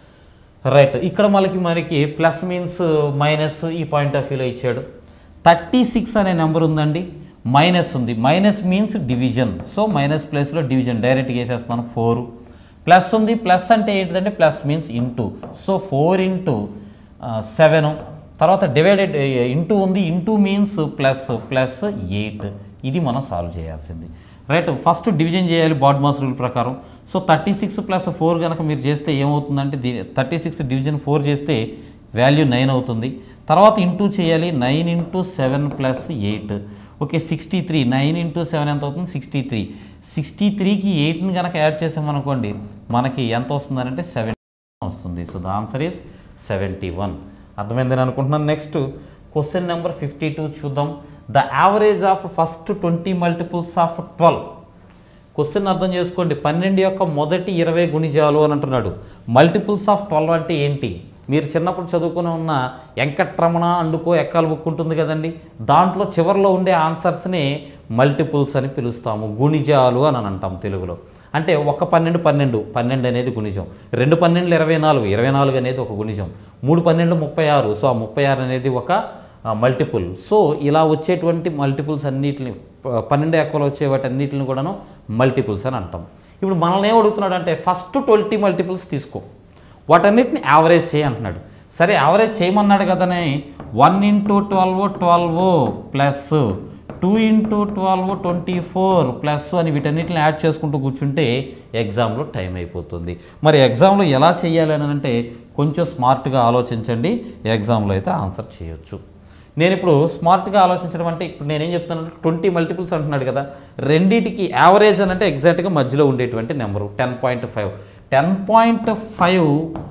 [SPEAKER 1] రైట్ ఇక్కడ మనకి మనకి ప్లస్ మీన్స్ మైనస్ ఈ పాయింట్ ఆఫ్ వ్యూలో ఇచ్చాడు థర్టీ సిక్స్ అనే నెంబర్ ఉందండి మైనస్ ఉంది minus means division so minus ప్లేస్లో డివిజన్ డైరెక్ట్గా వేసేస్తున్నాను ఫోర్ ప్లస్ ఉంది ప్లస్ అంటే ఏంటిదంటే plus means into so four into seven తర్వాత డివైడెడ్ ఇంటూ ఉంది into means plus plus eight ఇది మనం సాల్వ్ చేయాల్సింది రైట్ ఫస్ట్ డివిజన్ చేయాలి బాడ్మాస్ రూల్ ప్రకారం so thirty six plus four కనుక మీరు చేస్తే ఏమవుతుందంటే దీ థర్టీ సిక్స్ డివిజన్ ఫోర్ చేస్తే వాల్యూ నైన్ అవుతుంది తర్వాత ఇంటూ చేయాలి nine into seven plus eight okay sixty three nine into seven ఎంత అవుతుంది సిక్స్టీ త్రీ సిక్స్టీ త్రీకి ఎయిట్ని కనుక యాడ్ చేసామనుకోండి మనకి ఎంత వస్తుందంటే సెవెన్ వస్తుంది so the answer is seventy one అర్థమైందని అనుకుంటున్నాను next question number fifty two చూద్దాం the average of first twenty multiples of twelve question అర్థం చేసుకోండి పన్నెండు యొక్క మొదటి ఇరవై గుణిజాలు అని అంటున్నాడు మల్టిపుల్స్ ఆఫ్ ట్వెల్వ్ అంటే ఏంటి మీరు చిన్నప్పుడు చదువుకుని ఉన్న వెంకట్రమణ అండుకో ఎక్కాల బుక్ ఉంటుంది కదండి దాంట్లో చివరిలో ఉండే ఆన్సర్స్ని మల్టిపుల్స్ అని పిలుస్తాము గుణిజాలు అని అని అంటాం తెలుగులో అంటే ఒక పన్నెండు పన్నెండు పన్నెండు అనేది గుణిజం రెండు పన్నెండులు ఇరవై నాలుగు ఇరవై నాలుగు అనేది ఒక గుణిజం మూడు పన్నెండు ముప్పై ఆరు సో ఆ ముప్పై ఆరు అనేది ఒక మల్టిపుల్ సో ఇలా వచ్చేటువంటి మల్టిపుల్స్ అన్నిటిని ప- పన్నెండు ఎక్కువలో వచ్చే వాటి అన్నిటిని కూడాను మల్టిపుల్స్ అని అంటాం ఇప్పుడు మనల్ని ఏం అడుగుతున్నాడు అంటే ఫస్ట్ ట్వంటీ మల్టిపుల్స్ తీసుకో వాటన్నిటిని యావరేజ్ చేయి అంటున్నాడు సరే యావరేజ్ చేయమన్నాడు కదనే one into twelve twelve plus two into twelve twenty four plus అని వీటన్నిటిని యాడ్ చేసుకుంటూ కూర్చుంటే ఎగ్జామ్లో టైం అయిపోతుంది మరి ఎగ్జామ్లో ఎలా చేయాలి అని అంటే కొంచెం స్మార్ట్గా ఆలోచించండి ఎగ్జామ్లో అయితే ఆన్సర్ చేయొచ్చు నేను ఇప్పుడు స్మార్ట్గా ఆలోచించడం అంటే ఇప్పుడు నేనేం చెప్తున్నాను ట్వంటీ మల్టిపుల్స్ అంటున్నాడు కదా రెండింటికి యావరేజ్ అని అంటే ఎగ్జాక్ట్గా మధ్యలో ఉండేటువంటి number ten point five ten point five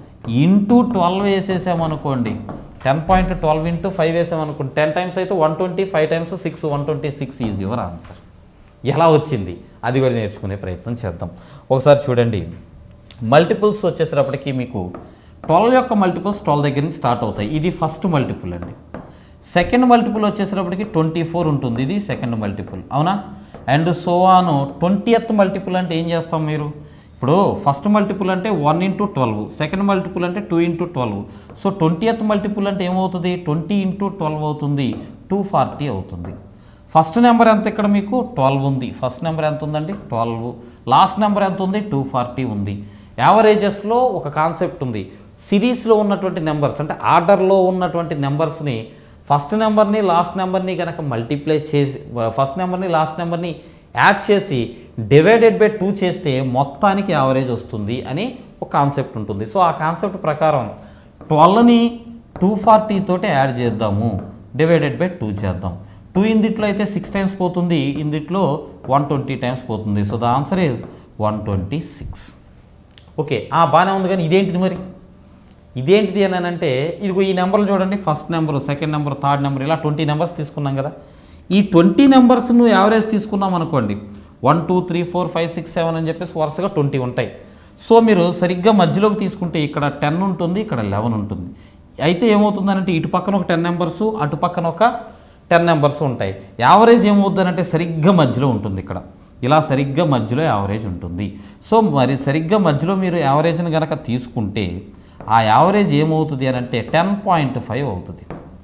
[SPEAKER 1] into twelve వేసేసామనుకోండి ten point twelve into five వేసామనుకోండి టెన్ టైమ్స్ అయితే one twenty five times six one twenty six is your answer ఎలా వచ్చింది అది కూడా నేర్చుకునే ప్రయత్నం చేద్దాం ఒకసారి చూడండి మల్టిపుల్స్ వచ్చేసరికి మీకు ట్వెల్వ్ యొక్క మల్టిపుల్స్ ట్వెల్వ్ దగ్గర నుంచి స్టార్ట్ అవుతాయి ఇది ఫస్ట్ మల్టిపుల్ అండి సెకండ్ మల్టిపుల్ వచ్చేసరికి ట్వంటీ ఫోర్ ఉంటుంది ఇది సెకండ్ మల్టిపుల్ అవునా and so on twentieth multiple అంటే ఏం చేస్తాం మీరు ఇప్పుడు ఫస్ట్ మల్టిపుల్ అంటే one into twelve second multiple అంటే two into twelve so twentieth multiple అంటే ఏమవుతుంది ట్వంటీ ఇంటూ ట్వెల్వ్ అవుతుంది టూ ఫార్టీ అవుతుంది ఫస్ట్ నెంబర్ ఎంత ఇక్కడ మీకు ట్వెల్వ్ ఉంది ఫస్ట్ నెంబర్ ఎంత ఉందండి ట్వెల్వ్ లాస్ట్ నెంబర్ ఎంత ఉంది టూ ఫార్టీ ఉంది యావరేజెస్లో ఒక కాన్సెప్ట్ ఉంది సిరీస్లో ఉన్నటువంటి నెంబర్స్ అంటే ఆర్డర్లో ఉన్నటువంటి నెంబర్స్ని ఫస్ట్ నెంబర్ని లాస్ట్ నెంబర్ని కనుక మల్టిప్లై చేసి ఫస్ట్ నెంబర్ని లాస్ట్ నెంబర్ని యాడ్ చేసి డివైడెడ్ బై టూ చేస్తే మొత్తానికి యావరేజ్ వస్తుంది అని ఒక కాన్సెప్ట్ ఉంటుంది సో ఆ కాన్సెప్ట్ ప్రకారం ట్వెల్వ్ని టూ ఫార్టీ తోటి యాడ్ చేద్దాము డివైడెడ్ బై టూ చేద్దాం టూ ఇందిట్లో అయితే సిక్స్ టైమ్స్ పోతుంది ఇందిట్లో వన్ ట్వంటీ టైమ్స్ పోతుంది so the answer is one twenty six okay ఆ బాగానే ఉంది కానీ ఇదేంటిది మరి ఇదేంటిది అని అంటే ఇదిగో ఈ నెంబర్లు చూడండి first number second number third number ఇలా ట్వంటీ నెంబర్స్ తీసుకున్నాం కదా ఈ ట్వంటీ నెంబర్స్ నువ్వు యావరేజ్ తీసుకున్నాం అనుకోండి one two three four five six seven అని చెప్పేసి వరుసగా ట్వంటీ ఉంటాయి సో మీరు సరిగ్గా మధ్యలోకి తీసుకుంటే ఇక్కడ టెన్ ఉంటుంది ఇక్కడ లెవెన్ ఉంటుంది అయితే ఏమవుతుందనంటే ఇటు పక్కన ఒక టెన్ నెంబర్స్ అటు పక్కన ఒక టెన్ నెంబర్స్ ఉంటాయి యావరేజ్ ఏమవుతుందంటే సరిగ్గా మధ్యలో ఉంటుంది ఇక్కడ ఇలా సరిగ్గా మధ్యలో యావరేజ్ ఉంటుంది సో మరి సరిగ్గా మధ్యలో మీరు యావరేజ్ని కనుక తీసుకుంటే ఆ యావరేజ్ ఏమవుతుంది అని అంటే టెన్ పాయింట్ ఫైవ్ అవుతుంది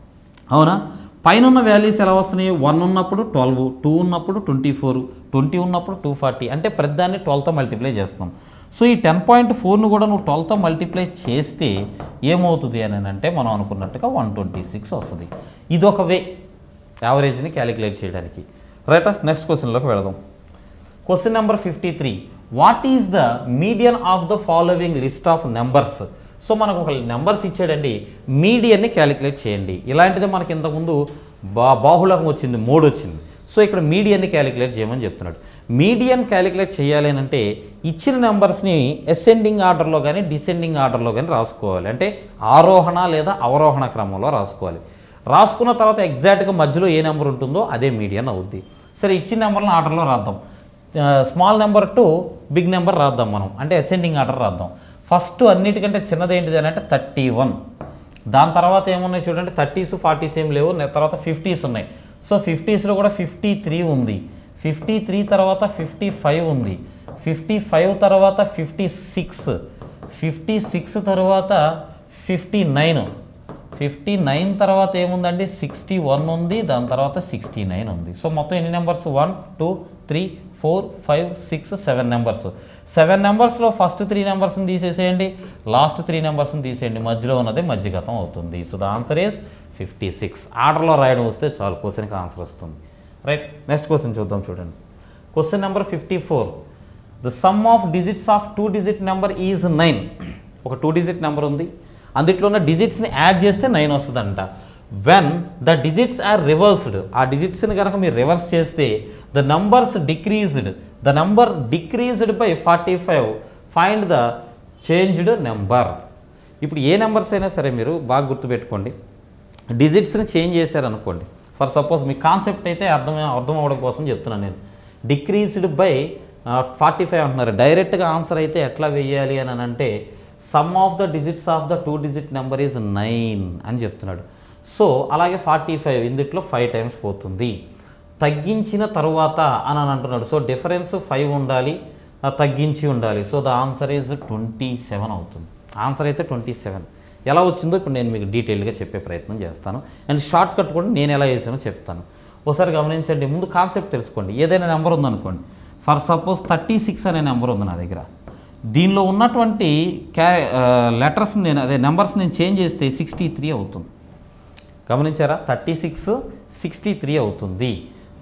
[SPEAKER 1] అవునా పైన ఉన్న వాల్యూస్ ఎలా వస్తున్నాయి వన్ ఉన్నప్పుడు ట్వెల్వ్ టూ ఉన్నప్పుడు ట్వంటీ ఫోర్ ట్వంటీ ఉన్నప్పుడు టూ ఫార్టీ అంటే ప్రతిదాన్ని ట్వెల్వ్తో మల్టిప్లై చేస్తాం సో ఈ టెన్ పాయింట్ ఫోర్ను కూడా నువ్వు ట్వెల్వ్తో మల్టిప్లై చేస్తే ఏమవుతుంది అని అంటే మనం అనుకున్నట్టుగా వన్ ట్వంటీ సిక్స్ వస్తుంది ఇది ఒక వే యావరేజ్ని క్యాలిక్యులేట్ చేయడానికి రైటా నెక్స్ట్ క్వశ్చన్లోకి వెళదాం question number fifty three what is the median of the following list of numbers so మనకు ఒక నెంబర్స్ ఇచ్చాడండి మీడియన్ని క్యాలిక్యులేట్ చేయండి ఇలాంటిదే మనకి ఇంతకుముందు బా బాహుళకం వచ్చింది మూడు వచ్చింది సో ఇక్కడ మీడియన్ని క్యాలిక్యులేట్ చేయమని చెప్తున్నాడు మీడియన్ క్యాలిక్యులేట్ చేయాలి అని అంటే ఇచ్చిన నెంబర్స్ని అసెండింగ్ ఆర్డర్లో కానీ డిసెండింగ్ ఆర్డర్లో కానీ రాసుకోవాలి అంటే ఆరోహణ లేదా అవరోహణ క్రమంలో రాసుకోవాలి రాసుకున్న తర్వాత ఎగ్జాక్ట్గా మధ్యలో ఏ నెంబర్ ఉంటుందో అదే మీడియన్ అవుద్ది సరే ఇచ్చిన నెంబర్లను ఆర్డర్లో రాద్దాం small number to big number రాద్దాం మనం అంటే అసెండింగ్ ఆర్డర్ రాద్దాం ఫస్ట్ అన్నిటికంటే చిన్నది ఏంటిది అని అంటే థర్టీ వన్ దాని తర్వాత ఏమున్నాయి చూడండి థర్టీస్ ఫార్టీస్ ఏం లేవు నే- తర్వాత ఫిఫ్టీస్ ఉన్నాయి సో ఫిఫ్టీస్లో కూడా ఫిఫ్టీ త్రీ ఉంది ఫిఫ్టీ త్రీ తర్వాత ఫిఫ్టీ ఫైవ్ ఉంది ఫిఫ్టీ ఫైవ్ తర్వాత ఫిఫ్టీ సిక్స్ ఫిఫ్టీ సిక్స్ తర్వాత ఫిఫ్టీ నైన్ ఫిఫ్టీ నైన్ తర్వాత ఏముందండి సిక్స్టీ వన్ ఉంది దాని తర్వాత సిక్స్టీ నైన్ ఉంది సో మొత్తం ఎన్ని numbers one two three four five six seven numbers seven నెంబర్స్లో ఫస్ట్ త్రీ నెంబర్స్ని తీసేసేయండి లాస్ట్ త్రీ నెంబర్స్ని తీసేయండి మధ్యలో ఉన్నది మధ్యగతం అవుతుంది so the answer is fifty six ఆర్డర్లో రాయడం వస్తే చాలు క్వశ్చన్కి ఆన్సర్ వస్తుంది రైట్ నెక్స్ట్ క్వశ్చన్ చూద్దాం చూడండి question number fifty four the sum of digits of two digit number is nine ఒక టూ డిజిట్ నెంబర్ ఉంది అందుట్లో ఉన్న డిజిట్స్ని యాడ్ చేస్తే నైన్ వస్తుందంట when the digits are reversed ఆ డిజిట్స్ని కనుక మీరు రివర్స్ చేస్తే the numbers decreased the number decreased by forty five find the changed number ఇప్పుడు ఏ నెంబర్స్ అయినా సరే మీరు బాగా గుర్తుపెట్టుకోండి డిజిట్స్ని చేంజ్ చేశారనుకోండి ఫర్ సపోజ్ మీ కాన్సెప్ట్ అయితే అర్థం అర్థం అవ్వడం కోసం చెప్తున్నాను నేను డిక్రీజ్డ్ బై ఫార్టీ ఫైవ్ అంటున్నారు డైరెక్ట్గా ఆన్సర్ అయితే ఎట్లా వెయ్యాలి అని అంటే sum of the digits of the two digit number is nine అని చెప్తున్నాడు సో అలాగే ఫార్టీ ఫైవ్ ఇందుట్లో ఫైవ్ టైమ్స్ పోతుంది తగ్గించిన తరువాత అని అని అంటున్నాడు సో డిఫరెన్స్ ఫైవ్ ఉండాలి ఆ, తగ్గించి ఉండాలి so the answer is twenty seven అవుతుంది ఆన్సర్ అయితే ట్వంటీ సెవెన్ ఎలా వచ్చిందో ఇప్పుడు నేను మీకు డీటెయిల్గా చెప్పే ప్రయత్నం చేస్తాను అండ్ షార్ట్ కట్ కూడా నేను ఎలా చేసానో చెప్తాను ఒకసారి గమనించండి ముందు కాన్సెప్ట్ తెలుసుకోండి ఏదైనా నెంబర్ ఉందనుకోండి ఫర్ సపోజ్ థర్టీ సిక్స్ అనే నెంబర్ ఉంది నా దగ్గర దీనిలో ఉన్నటువంటి క్యా లెటర్స్ నేను అదే నెంబర్స్ నేను చేంజ్ చేస్తే సిక్స్టీ త్రీ అవుతుంది గమనించారా థర్టీ సిక్స్ సిక్స్టీ త్రీ అవుతుంది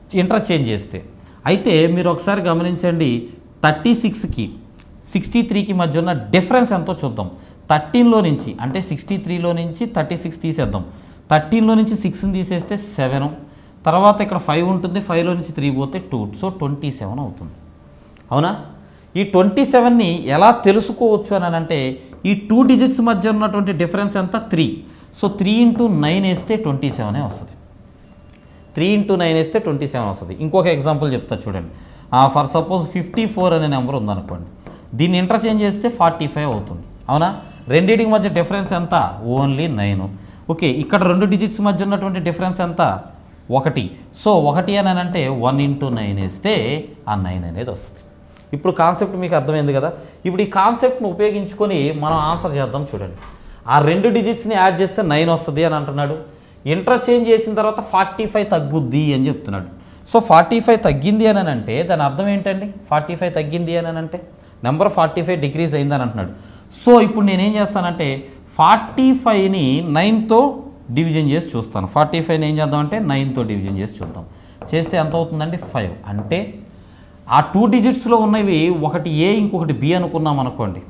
[SPEAKER 1] ఇంటర్చేంజ్ చేస్తే అయితే మీరు ఒకసారి గమనించండి థర్టీ సిక్స్కి సిక్స్టీ త్రీకి మధ్య ఉన్న డిఫరెన్స్ ఎంతో చూద్దాం థర్టీన్లో నుంచి అంటే సిక్స్టీ త్రీలో నుంచి థర్టీ సిక్స్ తీసేద్దాం థర్టీన్లో నుంచి సిక్స్ని తీసేస్తే సెవెన్ తర్వాత ఇక్కడ ఫైవ్ ఉంటుంది ఫైవ్లో నుంచి త్రీ పోతే టూ సో ట్వంటీ సెవెన్ అవుతుంది అవునా ఈ ట్వంటీ సెవెన్ని ఎలా తెలుసుకోవచ్చు అని అంటే ఈ టూ డిజిట్స్ మధ్య ఉన్నటువంటి డిఫరెన్స్ ఎంత three so three into nine వేస్తే ట్వంటీ సెవెనే వస్తుంది త్రీ ఇంటూ నైన్ వేస్తే ట్వంటీ సెవెన్ వస్తుంది ఇంకొక ఎగ్జాంపుల్ చెప్తా చూడండి ఫర్ సపోజ్ ఫిఫ్టీ ఫోర్ అనే నెంబర్ ఉందనుకోండి దీన్ని ఇంటర్చేంజ్ చేస్తే ఫార్టీ ఫైవ్ అవుతుంది అవునా రెండింటికి మధ్య డిఫరెన్స్ ఎంత ఓన్లీ నైన్ ఓకే ఇక్కడ రెండు డిజిట్స్ మధ్య ఉన్నటువంటి డిఫరెన్స్ ఎంత ఒకటి సో ఒకటి అని అంటే వన్ ఇంటూ నైన్ వేస్తే ఆ నైన్ అనేది వస్తుంది ఇప్పుడు కాన్సెప్ట్ మీకు అర్థమైంది కదా ఇప్పుడు ఈ కాన్సెప్ట్ను ఉపయోగించుకొని మనం ఆన్సర్ చేద్దాం చూడండి ఆ రెండు డిజిట్స్ని యాడ్ చేస్తే నైన్ వస్తుంది అని అంటున్నాడు ఇంటర్చేంజ్ చేసిన తర్వాత ఫార్టీ ఫైవ్ తగ్గుద్ది అని చెప్తున్నాడు సో ఫార్టీ ఫైవ్ తగ్గింది అని అంటే దాని అర్థం ఏంటండి ఫార్టీ ఫైవ్ తగ్గింది అని అంటే నెంబర్ ఫార్టీ ఫైవ్ డిగ్రీస్ అయిందని అంటున్నాడు సో ఇప్పుడు నేనేం చేస్తానంటే ఫార్టీ ఫైవ్ని నైన్తో డివిజన్ చేసి చూస్తాను ఫార్టీ ఫైవ్ని ఏం చేద్దామంటే నైన్తో డివిజన్ చేసి చూద్దాం చేస్తే ఎంత అవుతుందండి ఫైవ్ అంటే ఆ టూ డిజిట్స్లో ఉన్నవి ఒకటి ఏ ఇంకొకటి బి అనుకున్నాం అనుకోండి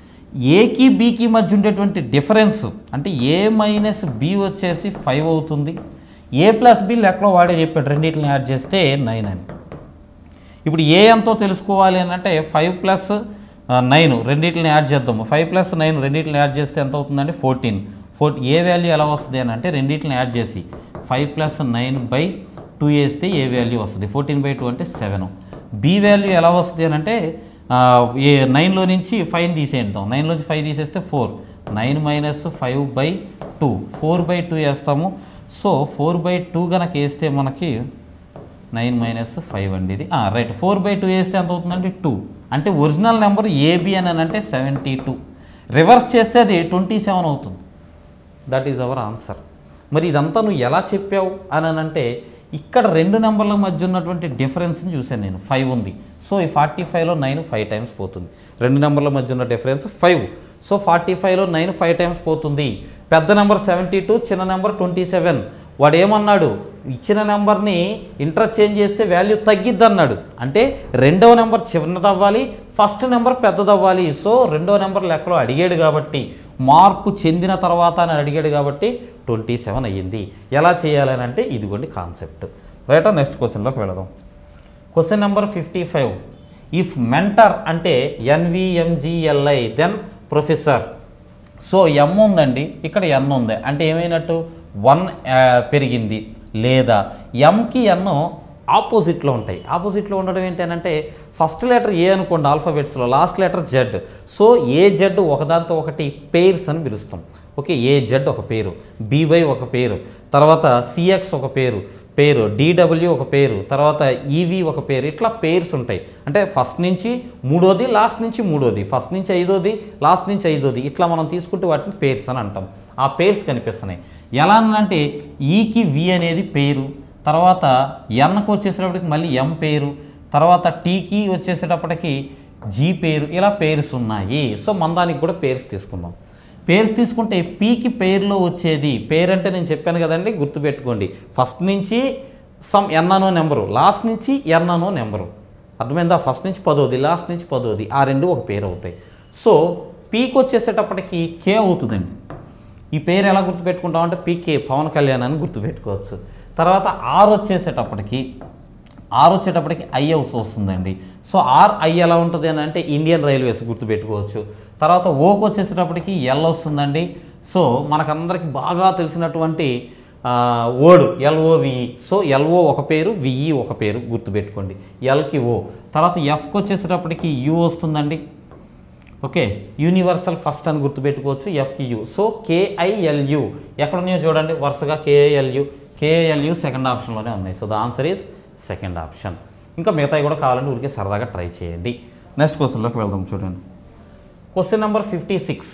[SPEAKER 1] ఏకి బీకి మధ్య ఉండేటువంటి డిఫరెన్స్ అంటే ఏ మైనస్ బి వచ్చేసి ఫైవ్ అవుతుంది ఏ ప్లస్ బి లెక్కలో వాడే చెప్పాడు రెండింటిని యాడ్ చేస్తే నైన్ అని ఇప్పుడు ఏ ఎంతో తెలుసుకోవాలి అని అంటే ఫైవ్ ప్లస్ నైన్ రెండింటిని యాడ్ చేద్దాము ఫైవ్ ప్లస్ నైన్ రెండింటిని యాడ్ చేస్తే ఎంత అవుతుందంటే ఫోర్టీన్ ఫోర్ ఏ వాల్యూ ఎలా వస్తుంది అని అంటే రెండింటిని యాడ్ చేసి five plus nine by two వేస్తే ఏ వాల్యూ వస్తుంది ఫోర్టీన్ బై టూ అంటే సెవెన్ బి వాల్యూ ఎలా వస్తుంది అని అంటే ఆ, ఏ నైన్లో నుంచి ఫైవ్ తీసేద్దాం నైన్లోంచి ఫైవ్ తీసేస్తే four nine minus five by two four by two వేస్తాము సో ఫోర్ బై టూ కనుక వేస్తే మనకి నైన్ మైనస్ ఫైవ్ అండి ఇది రైట్ ఫోర్ బై టూ వేస్తే ఎంత అవుతుందంటే టూ అంటే ఒరిజినల్ నెంబర్ ఏబి అని అంటే సెవెంటీ టూ రివర్స్ చేస్తే అది ట్వంటీ సెవెన్ అవుతుంది దట్ ఈజ్ అవర్ ఆన్సర్ మరి ఇదంతా నువ్వు ఎలా చెప్పావు అని అని అంటే ఇక్కడ రెండు నెంబర్ల మధ్య ఉన్నటువంటి డిఫరెన్స్ని చూశాను నేను ఫైవ్ ఉంది సో ఈ ఫార్టీ ఫైవ్లో నైన్ ఫైవ్ టైమ్స్ పోతుంది రెండు నెంబర్ల మధ్య ఉన్న డిఫరెన్స్ ఫైవ్ సో ఫార్టీ ఫైవ్లో నైన్ ఫైవ్ టైమ్స్ పోతుంది పెద్ద నెంబర్ సెవెంటీ టూ చిన్న నెంబర్ ట్వంటీ సెవెన్ వాడు ఏమన్నాడు ఇచ్చిన నెంబర్ని ఇంటర్చేంజ్ చేస్తే వాల్యూ తగ్గిద్ది అన్నాడు అంటే రెండవ నెంబర్ చిన్నదవ్వాలి ఫస్ట్ నెంబర్ పెద్దదవ్వాలి సో రెండవ నెంబర్ లెక్కలో అడిగాడు కాబట్టి మార్పు చెందిన తర్వాత అని అడిగాడు కాబట్టి ట్వంటీ సెవెన్ అయ్యింది ఎలా చేయాలని అంటే ఇదిగోండి కాన్సెప్ట్ రైటా నెక్స్ట్ క్వశ్చన్లోకి వెళదాం question number fifty five if mentor అంటే NVMGLI then professor so M ఉందండి ఇక్కడ ఎన్ ఉంది అంటే ఏమైనట్టు వన్ పెరిగింది లేదా ఎంకి ఎన్ ఆపోజిట్లో ఉంటాయి ఆపోజిట్లో ఉండడం ఏంటంటే ఫస్ట్ లెటర్ ఏ అనుకోండి ఆల్ఫాబెట్స్లో last letter Z so A Z ఒకదాంతో ఒకటి పేర్స్ అని పిలుస్తాం ఓకే ఏ జెడ్ ఒక పేరు బీవై ఒక పేరు తర్వాత సిఎక్స్ ఒక పేరు పేరు డిడబ్ల్యూ ఒక పేరు తర్వాత ఈవి ఒక పేరు ఇట్లా పేర్స్ ఉంటాయి అంటే ఫస్ట్ నుంచి మూడోది లాస్ట్ నుంచి మూడోది ఫస్ట్ నుంచి ఐదోది లాస్ట్ నుంచి ఐదోది ఇట్లా మనం తీసుకుంటే వాటిని పేర్స్ అని అంటాం ఆ పేర్స్ కనిపిస్తున్నాయి ఎలా అంటే ఈకి వి అనేది పేరు తర్వాత ఎన్కి వచ్చేసేటప్పటికి మళ్ళీ ఎం పేరు తర్వాత టీకి వచ్చేసేటప్పటికి జీ పేరు ఇలా పేర్స్ ఉన్నాయి సో మందానికి కూడా పేర్స్ తీసుకుందాం పేర్స్ తీసుకుంటే పీకి పేరులో వచ్చేది పేరు అంటే నేను చెప్పాను కదండి గుర్తుపెట్టుకోండి ఫస్ట్ నుంచి సమ్ ఎన్ అనో నెంబరు లాస్ట్ నుంచి ఎన్ అనో నెంబరు అర్థమైందా ఫస్ట్ నుంచి పదోది లాస్ట్ నుంచి పదోది ఆ రెండు ఒక పేరు అవుతాయి సో పీకి వచ్చేసేటప్పటికి కే అవుతుందండి ఈ పేరు ఎలా గుర్తుపెట్టుకుంటాం అంటే పీకే పవన్ కళ్యాణ్ అని గుర్తుపెట్టుకోవచ్చు తర్వాత ఆర్ వచ్చేసేటప్పటికి ఆర్ వచ్చేటప్పటికి ఐ హౌస్ వస్తుందండి సో ఆర్ ఐ ఎలా ఉంటుంది అని అంటే ఇండియన్ రైల్వేస్ గుర్తుపెట్టుకోవచ్చు తర్వాత ఓకి వచ్చేసేటప్పటికి ఎల్ వస్తుందండి సో మనకందరికి బాగా తెలిసినటువంటి ఓడు ఎల్ఓవిఈ సో ఎల్ఓ ఒక పేరు విఈ ఒక పేరు గుర్తుపెట్టుకోండి ఎల్కి ఓ తర్వాత ఎఫ్కి వచ్చేసేటప్పటికి యు వస్తుందండి ఓకే యూనివర్సల్ ఫస్ట్ అని గుర్తుపెట్టుకోవచ్చు ఎఫ్కి యు సో కేఐఎల్యు ఎక్కడ ఉన్నాయో చూడండి వరుసగా కేఐఎల్యు కేఐఎల్యు సెకండ్ ఆప్షన్లోనే ఉన్నాయి so the answer is second option ఇంకా మిగతాయి కూడా కావాలంటే ఊరికే సరదాగా ట్రై చేయండి నెక్స్ట్ క్వశ్చన్లోకి వెళ్దాం చూడండి question number fifty six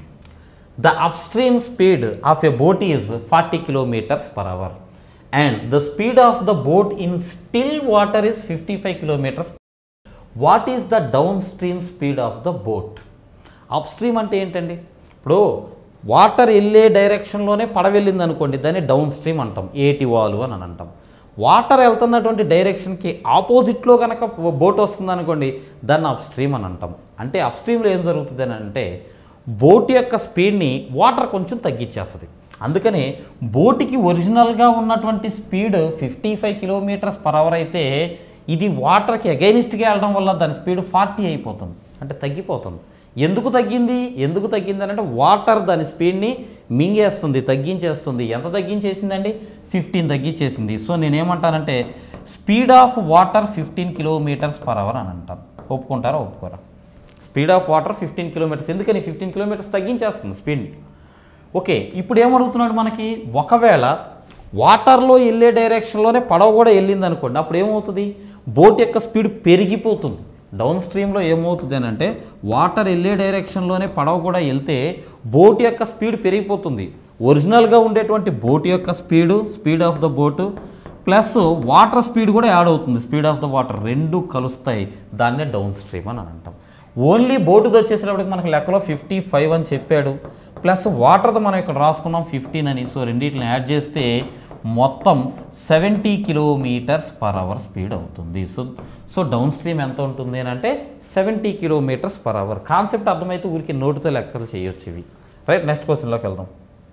[SPEAKER 1] the upstream speed of a boat is forty kilometres per hour and the speed of the boat in still water is fifty five kilometres what is the downstream speed of the boat upstream అంటే ఏంటండి ఇప్పుడు water వెళ్ళే డైరెక్షన్లోనే పడవ వెళ్ళింది అనుకోండి దాన్ని down stream అంటాం ఏటి వాలు అని అంటాం వాటర్ వెళ్తున్నటువంటి డైరెక్షన్కి ఆపోజిట్లో కనుక బోట్ వస్తుంది అనుకోండి దాన్ని అప్ స్ట్రీమ్ అని అంటాం అంటే అప్ స్ట్రీమ్లో ఏం జరుగుతుంది అని అంటే బోట్ యొక్క స్పీడ్ని వాటర్ కొంచెం తగ్గించేస్తుంది అందుకని బోటుకి ఒరిజినల్గా ఉన్నటువంటి speed fifty five kilometres per hour అయితే ఇది వాటర్కి అగైనిస్ట్గా వెళ్ళడం వల్ల దాని స్పీడ్ ఫార్టీ అయిపోతుంది అంటే తగ్గిపోతుంది ఎందుకు తగ్గింది ఎందుకు తగ్గింది అని అంటే వాటర్ దాని స్పీడ్ని మింగేస్తుంది తగ్గించేస్తుంది ఎంత తగ్గించేసిందండి ఫిఫ్టీన్ తగ్గించేసింది సో నేనేమంటానంటే speed of water fifteen kilometres per hour అని అంటాను ఒప్పుకుంటారా ఒప్పుకోరా speed of water fifteen kilometres ఎందుకని ఫిఫ్టీన్ కిలోమీటర్స్ తగ్గించేస్తుంది స్పీడ్ని ఓకే ఇప్పుడు ఏమడుగుతున్నాడు మనకి ఒకవేళ వాటర్లో వెళ్ళే డైరెక్షన్లోనే పడవ కూడా వెళ్ళింది అనుకోండి అప్పుడు ఏమవుతుంది బోట్ యొక్క స్పీడ్ పెరిగిపోతుంది డౌన్ స్ట్రీమ్లో ఏమవుతుంది అని అంటే వాటర్ వెళ్ళే డైరెక్షన్లోనే పడవ కూడా వెళ్తే బోట్ యొక్క స్పీడ్ పెరిగిపోతుంది ఒరిజినల్గా ఉండేటువంటి బోట్ యొక్క speed speed of the boat plus water speed కూడా యాడ్ అవుతుంది స్పీడ్ ఆఫ్ ద వాటర్ రెండు కలుస్తాయి దాన్నే డౌన్ స్ట్రీమ్ అని అంటాం ఓన్లీ బోటుది వచ్చేసేటప్పటికి మనకు లెక్కలో ఫిఫ్టీ ఫైవ్ అని చెప్పాడు ప్లస్ వాటర్ది మనం ఇక్కడ రాసుకున్నాం ఫిఫ్టీన్ అని సో రెండింటిని యాడ్ చేస్తే మొత్తం seventy kilometres per hour speed అవుతుంది సో సో డౌన్ స్ట్రీమ్ ఎంత ఉంటుంది అని అంటే seventy kilometres per hour concept అర్థమైతే ఊరికి నోటితో లెక్కలు చేయొచ్చు ఇవి రైట్ నెక్స్ట్ క్వశ్చన్లోకి వెళ్దాం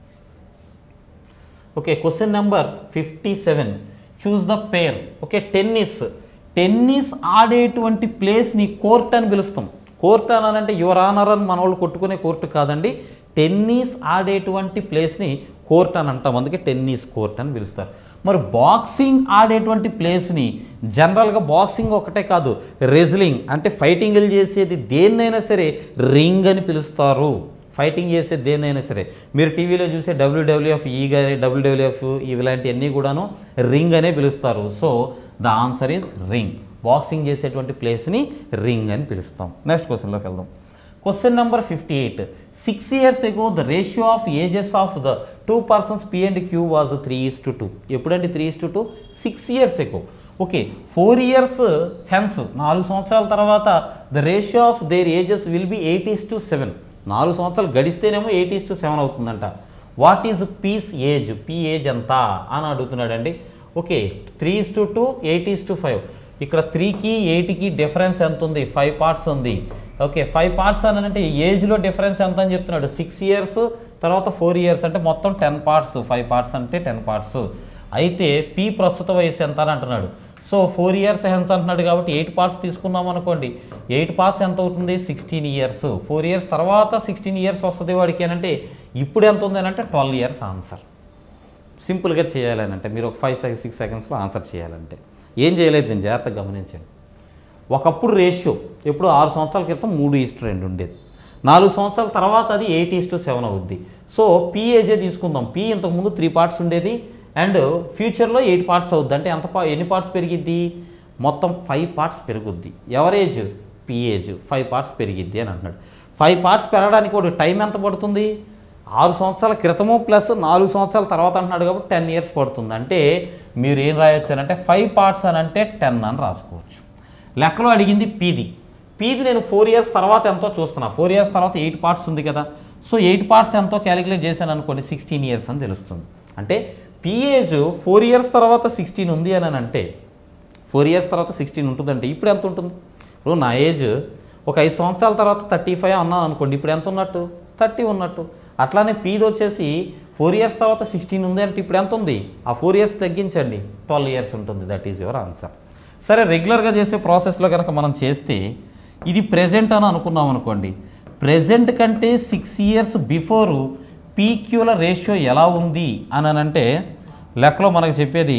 [SPEAKER 1] okay question number fifty seven choose the pair okay tennis tennis ఆడేటువంటి ప్లేస్ని కోర్ట్ అని పిలుస్తాం కోర్ట్ అని అంటే యువర్ ఆనర్ అని మన వాళ్ళు కొట్టుకునే కోర్టు కాదండి టెన్నిస్ ఆడేటువంటి ప్లేస్ని కోర్ట్ అని అంటాం అందుకే టెన్నిస్ కోర్ట్ అని పిలుస్తారు మరి బాక్సింగ్ ఆడేటువంటి ప్లేస్ని జనరల్గా బాక్సింగ్ ఒకటే కాదు రెజ్లింగ్ అంటే ఫైటింగ్లు చేసేది దేన్నైనా సరే రింగ్ అని పిలుస్తారు ఫైటింగ్ చేసే దేన్నైనా సరే మీరు టీవీలో చూసే డబ్ల్యూడబ్ల్యూఎఫ్ ఈ కానీ డబ్ల్యూడబ్ల్యూఎఫ్ ఇలాంటివన్నీ కూడాను రింగ్ అనే పిలుస్తారు so the answer is ring బాక్సింగ్ చేసేటువంటి ప్లేస్ని రింగ్ అని పిలుస్తాం నెక్స్ట్ క్వశ్చన్లోకి వెళ్దాం question number fifty eight six years ago the ratio of ages of the two persons P and Q was three is to two ఎప్పుడండి three is to two six years ago okay four years hence నాలుగు సంవత్సరాల తర్వాత the ratio of their ages will be eight is to seven నాలుగు సంవత్సరాలు గడిస్తేనేమో eight is to seven అవుతుందంట what is P's age P age ఎంత అని అడుగుతున్నాడండి okay three is to two eight is to five ఇక్కడ త్రీకి ఎయిట్కి డిఫరెన్స్ ఎంత ఉంది ఫైవ్ పార్ట్స్ ఉంది ఓకే ఫైవ్ పార్ట్స్ అని అంటే ఏజ్లో డిఫరెన్స్ ఎంత అని చెప్తున్నాడు సిక్స్ ఇయర్స్ తర్వాత ఫోర్ ఇయర్స్ అంటే మొత్తం టెన్ పార్ట్స్ ఫైవ్ పార్ట్స్ అంటే టెన్ పార్ట్స్ అయితే పి ప్రస్తుత వయసు ఎంత అని అంటున్నాడు సో ఫోర్ ఇయర్స్ హెన్స్ అంటున్నాడు కాబట్టి ఎయిట్ పార్ట్స్ తీసుకున్నాం అనుకోండి ఎయిట్ పార్ట్స్ ఎంత అవుతుంది సిక్స్టీన్ ఇయర్స్ ఫోర్ ఇయర్స్ తర్వాత సిక్స్టీన్ ఇయర్స్ వస్తుంది వాడికి అని అంటే ఇప్పుడు ఎంత ఉంది అని అంటే ట్వెల్వ్ ఇయర్స్ ఆన్సర్ సింపుల్గా చేయాలని అంటే మీరు ఒక ఫైవ్ సెకండ్ సిక్స్ సెకండ్స్లో ఆన్సర్ చేయాలంటే ఏం చేయలేదు నేను జాగ్రత్తగా గమనించండి ఒకప్పుడు రేషియో ఎప్పుడు ఆరు సంవత్సరాల క్రితం మూడు ఈస్ట్ రెండు ఉండేది నాలుగు సంవత్సరాల తర్వాత అది ఎయిట్ ఈస్ట్ సెవెన్ అవుద్ది సో పిఏజే తీసుకుందాం పి ఇంతకుముందు త్రీ పార్ట్స్ ఉండేది అండ్ ఫ్యూచర్లో ఎయిట్ పార్ట్స్ అవుద్ది అంటే ఎంత పా ఎన్ని పార్ట్స్ పెరిగిద్ది మొత్తం ఫైవ్ పార్ట్స్ పెరుగుద్ది ఎవరేజ్ పిఏజ్ ఫైవ్ పార్ట్స్ పెరిగిద్ది అని అంటున్నాడు ఫైవ్ పార్ట్స్ పెరగడానికి కూడా టైం ఎంత పడుతుంది ఆరు సంవత్సరాల క్రితము ప్లస్ నాలుగు సంవత్సరాల తర్వాత అంటున్నాడు కాబట్టి టెన్ ఇయర్స్ పడుతుంది అంటే మీరు ఏం రాయొచ్చు అని అంటే ఫైవ్ పార్ట్స్ అని అంటే టెన్ అని రాసుకోవచ్చు లెక్కలో అడిగింది పీది పీది నేను ఫోర్ ఇయర్స్ తర్వాత ఎంతో చూస్తున్నా ఫోర్ ఇయర్స్ తర్వాత ఎయిట్ పార్ట్స్ ఉంది కదా సో ఎయిట్ పార్ట్స్ ఎంతో క్యాలిక్యులేట్ చేశాను అనుకోండి సిక్స్టీన్ ఇయర్స్ అని తెలుస్తుంది అంటే పిఏజ్ ఫోర్ ఇయర్స్ తర్వాత సిక్స్టీన్ ఉంది అని అంటే ఫోర్ ఇయర్స్ తర్వాత సిక్స్టీన్ ఉంటుందంటే ఇప్పుడు ఎంత ఉంటుంది ఇప్పుడు నా ఏజ్ ఒక ఐదు సంవత్సరాల తర్వాత థర్టీ ఫైవ్ అన్నాను అనుకోండి ఇప్పుడు ఎంత ఉన్నట్టు థర్టీ ఉన్నట్టు అట్లానే పీది వచ్చేసి ఫోర్ ఇయర్స్ తర్వాత సిక్స్టీన్ ఉంది అంటే ఇప్పుడు ఎంత ఉంది ఆ ఫోర్ ఇయర్స్ తగ్గించండి ట్వెల్వ్ ఇయర్స్ ఉంటుంది దట్ ఈజ్ యువర్ ఆన్సర్ సరే రెగ్యులర్గా చేసే ప్రాసెస్లో కనుక మనం చేస్తే ఇది ప్రెజెంట్ అని అనుకున్నాం అనుకోండి ప్రెజెంట్ కంటే సిక్స్ ఇయర్స్ బిఫోర్ పీక్యూల రేషియో ఎలా ఉంది అని అంటే లెక్కలో మనకు చెప్పేది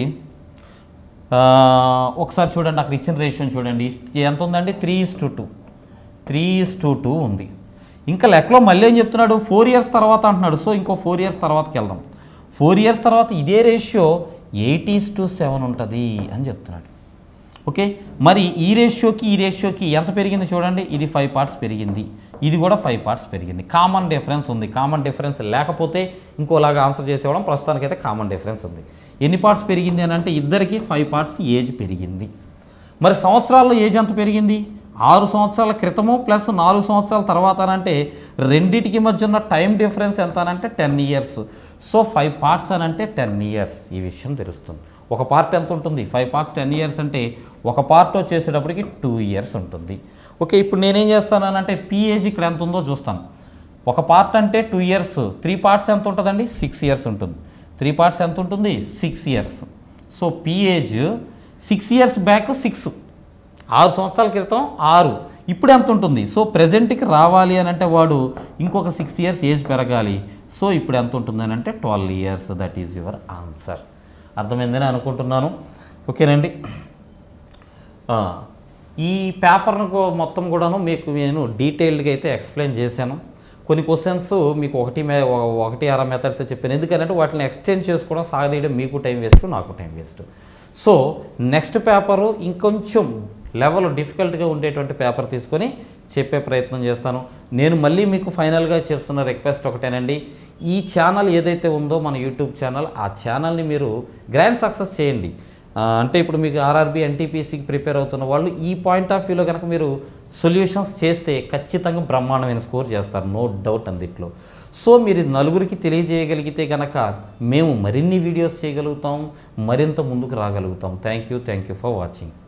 [SPEAKER 1] ఆ, ఒకసారి చూడండి అక్కడ ఇచ్చిన రేషియో చూడండి ఇస్- ఎంత ఉందండి three is to two three is to two ఉంది ఇంకా లెక్కలో మళ్ళీ ఏం చెప్తున్నాడు ఫోర్ ఇయర్స్ తర్వాత అంటున్నాడు సో ఇంకో ఫోర్ ఇయర్స్ తర్వాతకి వెళ్దాం ఫోర్ ఇయర్స్ తర్వాత ఇదే ratio eight is to seven ఉంటుంది అని చెప్తున్నాడు ఓకే మరి ఈ రేషియోకి ఈ రేషియోకి ఎంత పెరిగింది చూడండి ఇది ఫైవ్ పార్ట్స్ పెరిగింది ఇది కూడా ఫైవ్ పార్ట్స్ పెరిగింది కామన్ డిఫరెన్స్ ఉంది కామన్ డిఫరెన్స్ లేకపోతే ఇంకోలాగా ఆన్సర్ చేసేవాళ్ళం ప్రస్తుతానికైతే కామన్ డిఫరెన్స్ ఉంది ఎన్ని పార్ట్స్ పెరిగింది అని అంటే ఇద్దరికి ఫైవ్ పార్ట్స్ ఏజ్ పెరిగింది మరి సంవత్సరాల్లో ఏజ్ ఎంత పెరిగింది ఆరు సంవత్సరాల క్రితము ప్లస్ నాలుగు సంవత్సరాల తర్వాత అంటే రెండిటికి మధ్య ఉన్న టైం డిఫరెన్స్ ఎంత అని అంటే ten years so five parts అని అంటే టెన్ ఇయర్స్ ఈ విషయం తెలుస్తుంది ఒక పార్ట్ ఎంత ఉంటుంది ఫైవ్ పార్ట్స్ టెన్ ఇయర్స్ అంటే ఒక పార్ట్ వచ్చేసేటప్పటికి టూ ఇయర్స్ ఉంటుంది ఓకే ఇప్పుడు నేనేం చేస్తానంటే పిఏజ్ ఇక్కడ ఎంత ఉందో చూస్తాను ఒక పార్ట్ అంటే టూ ఇయర్స్ త్రీ పార్ట్స్ ఎంత ఉంటుందండి సిక్స్ ఇయర్స్ ఉంటుంది త్రీ పార్ట్స్ ఎంత ఉంటుంది six years so P age six years back six ఆరు సంవత్సరాల క్రితం ఆరు ఇప్పుడు ఎంత ఉంటుంది సో ప్రజెంట్కి రావాలి అని అంటే వాడు ఇంకొక సిక్స్ ఇయర్స్ ఏజ్ పెరగాలి సో ఇప్పుడు ఎంత ఉంటుంది అని అంటే twelve years that is your answer అర్థమైందని అనుకుంటున్నాను ఓకేనండి ఆ, ఈ పేపర్ను కూ- మొత్తం కూడాను మీకు నేను డీటెయిల్డ్గా అయితే ఎక్స్ప్లెయిన్ చేశాను కొన్ని క్వశ్చన్స్ మీకు ఒకటి మే ఒక- ఒకటి అర మెథడ్స్ చెప్పాను ఎందుకంటే వాటిని ఎక్స్టెండ్ చేసుకోవడం సాగదీయడం మీకు టైం వేస్ట్ నాకు time waste so next paper ఇంకొంచెం లెవెల్ డిఫికల్ట్గా ఉండేటువంటి పేపర్ తీసుకొని చెప్పే ప్రయత్నం చేస్తాను నేను మళ్ళీ మీకు ఫైనల్గా చేస్తున్న రిక్వెస్ట్ ఒకటేనండి ఈ ఛానల్ ఏదైతే ఉందో మన యూట్యూబ్ ఛానల్ ఆ ఛానల్ని మీరు గ్రాండ్ సక్సెస్ చేయండి ఆ, అంటే ఇప్పుడు మీకు ఆర్ఆర్బీ ఎన్టీపీసీకి ప్రిపేర్ అవుతున్న వాళ్ళు ఈ పాయింట్ ఆఫ్ వ్యూలో కనుక మీరు సొల్యూషన్స్ చేస్తే ఖచ్చితంగా బ్రహ్మాండమైన స్కోర్ చేస్తారు నో డౌట్ అందుట్లో సో మీరు ఇది నలుగురికి తెలియజేయగలిగితే కనుక మేము మరిన్ని వీడియోస్ చేయగలుగుతాం మరింత ముందుకు రాగలుగుతాం thank you thank you for watching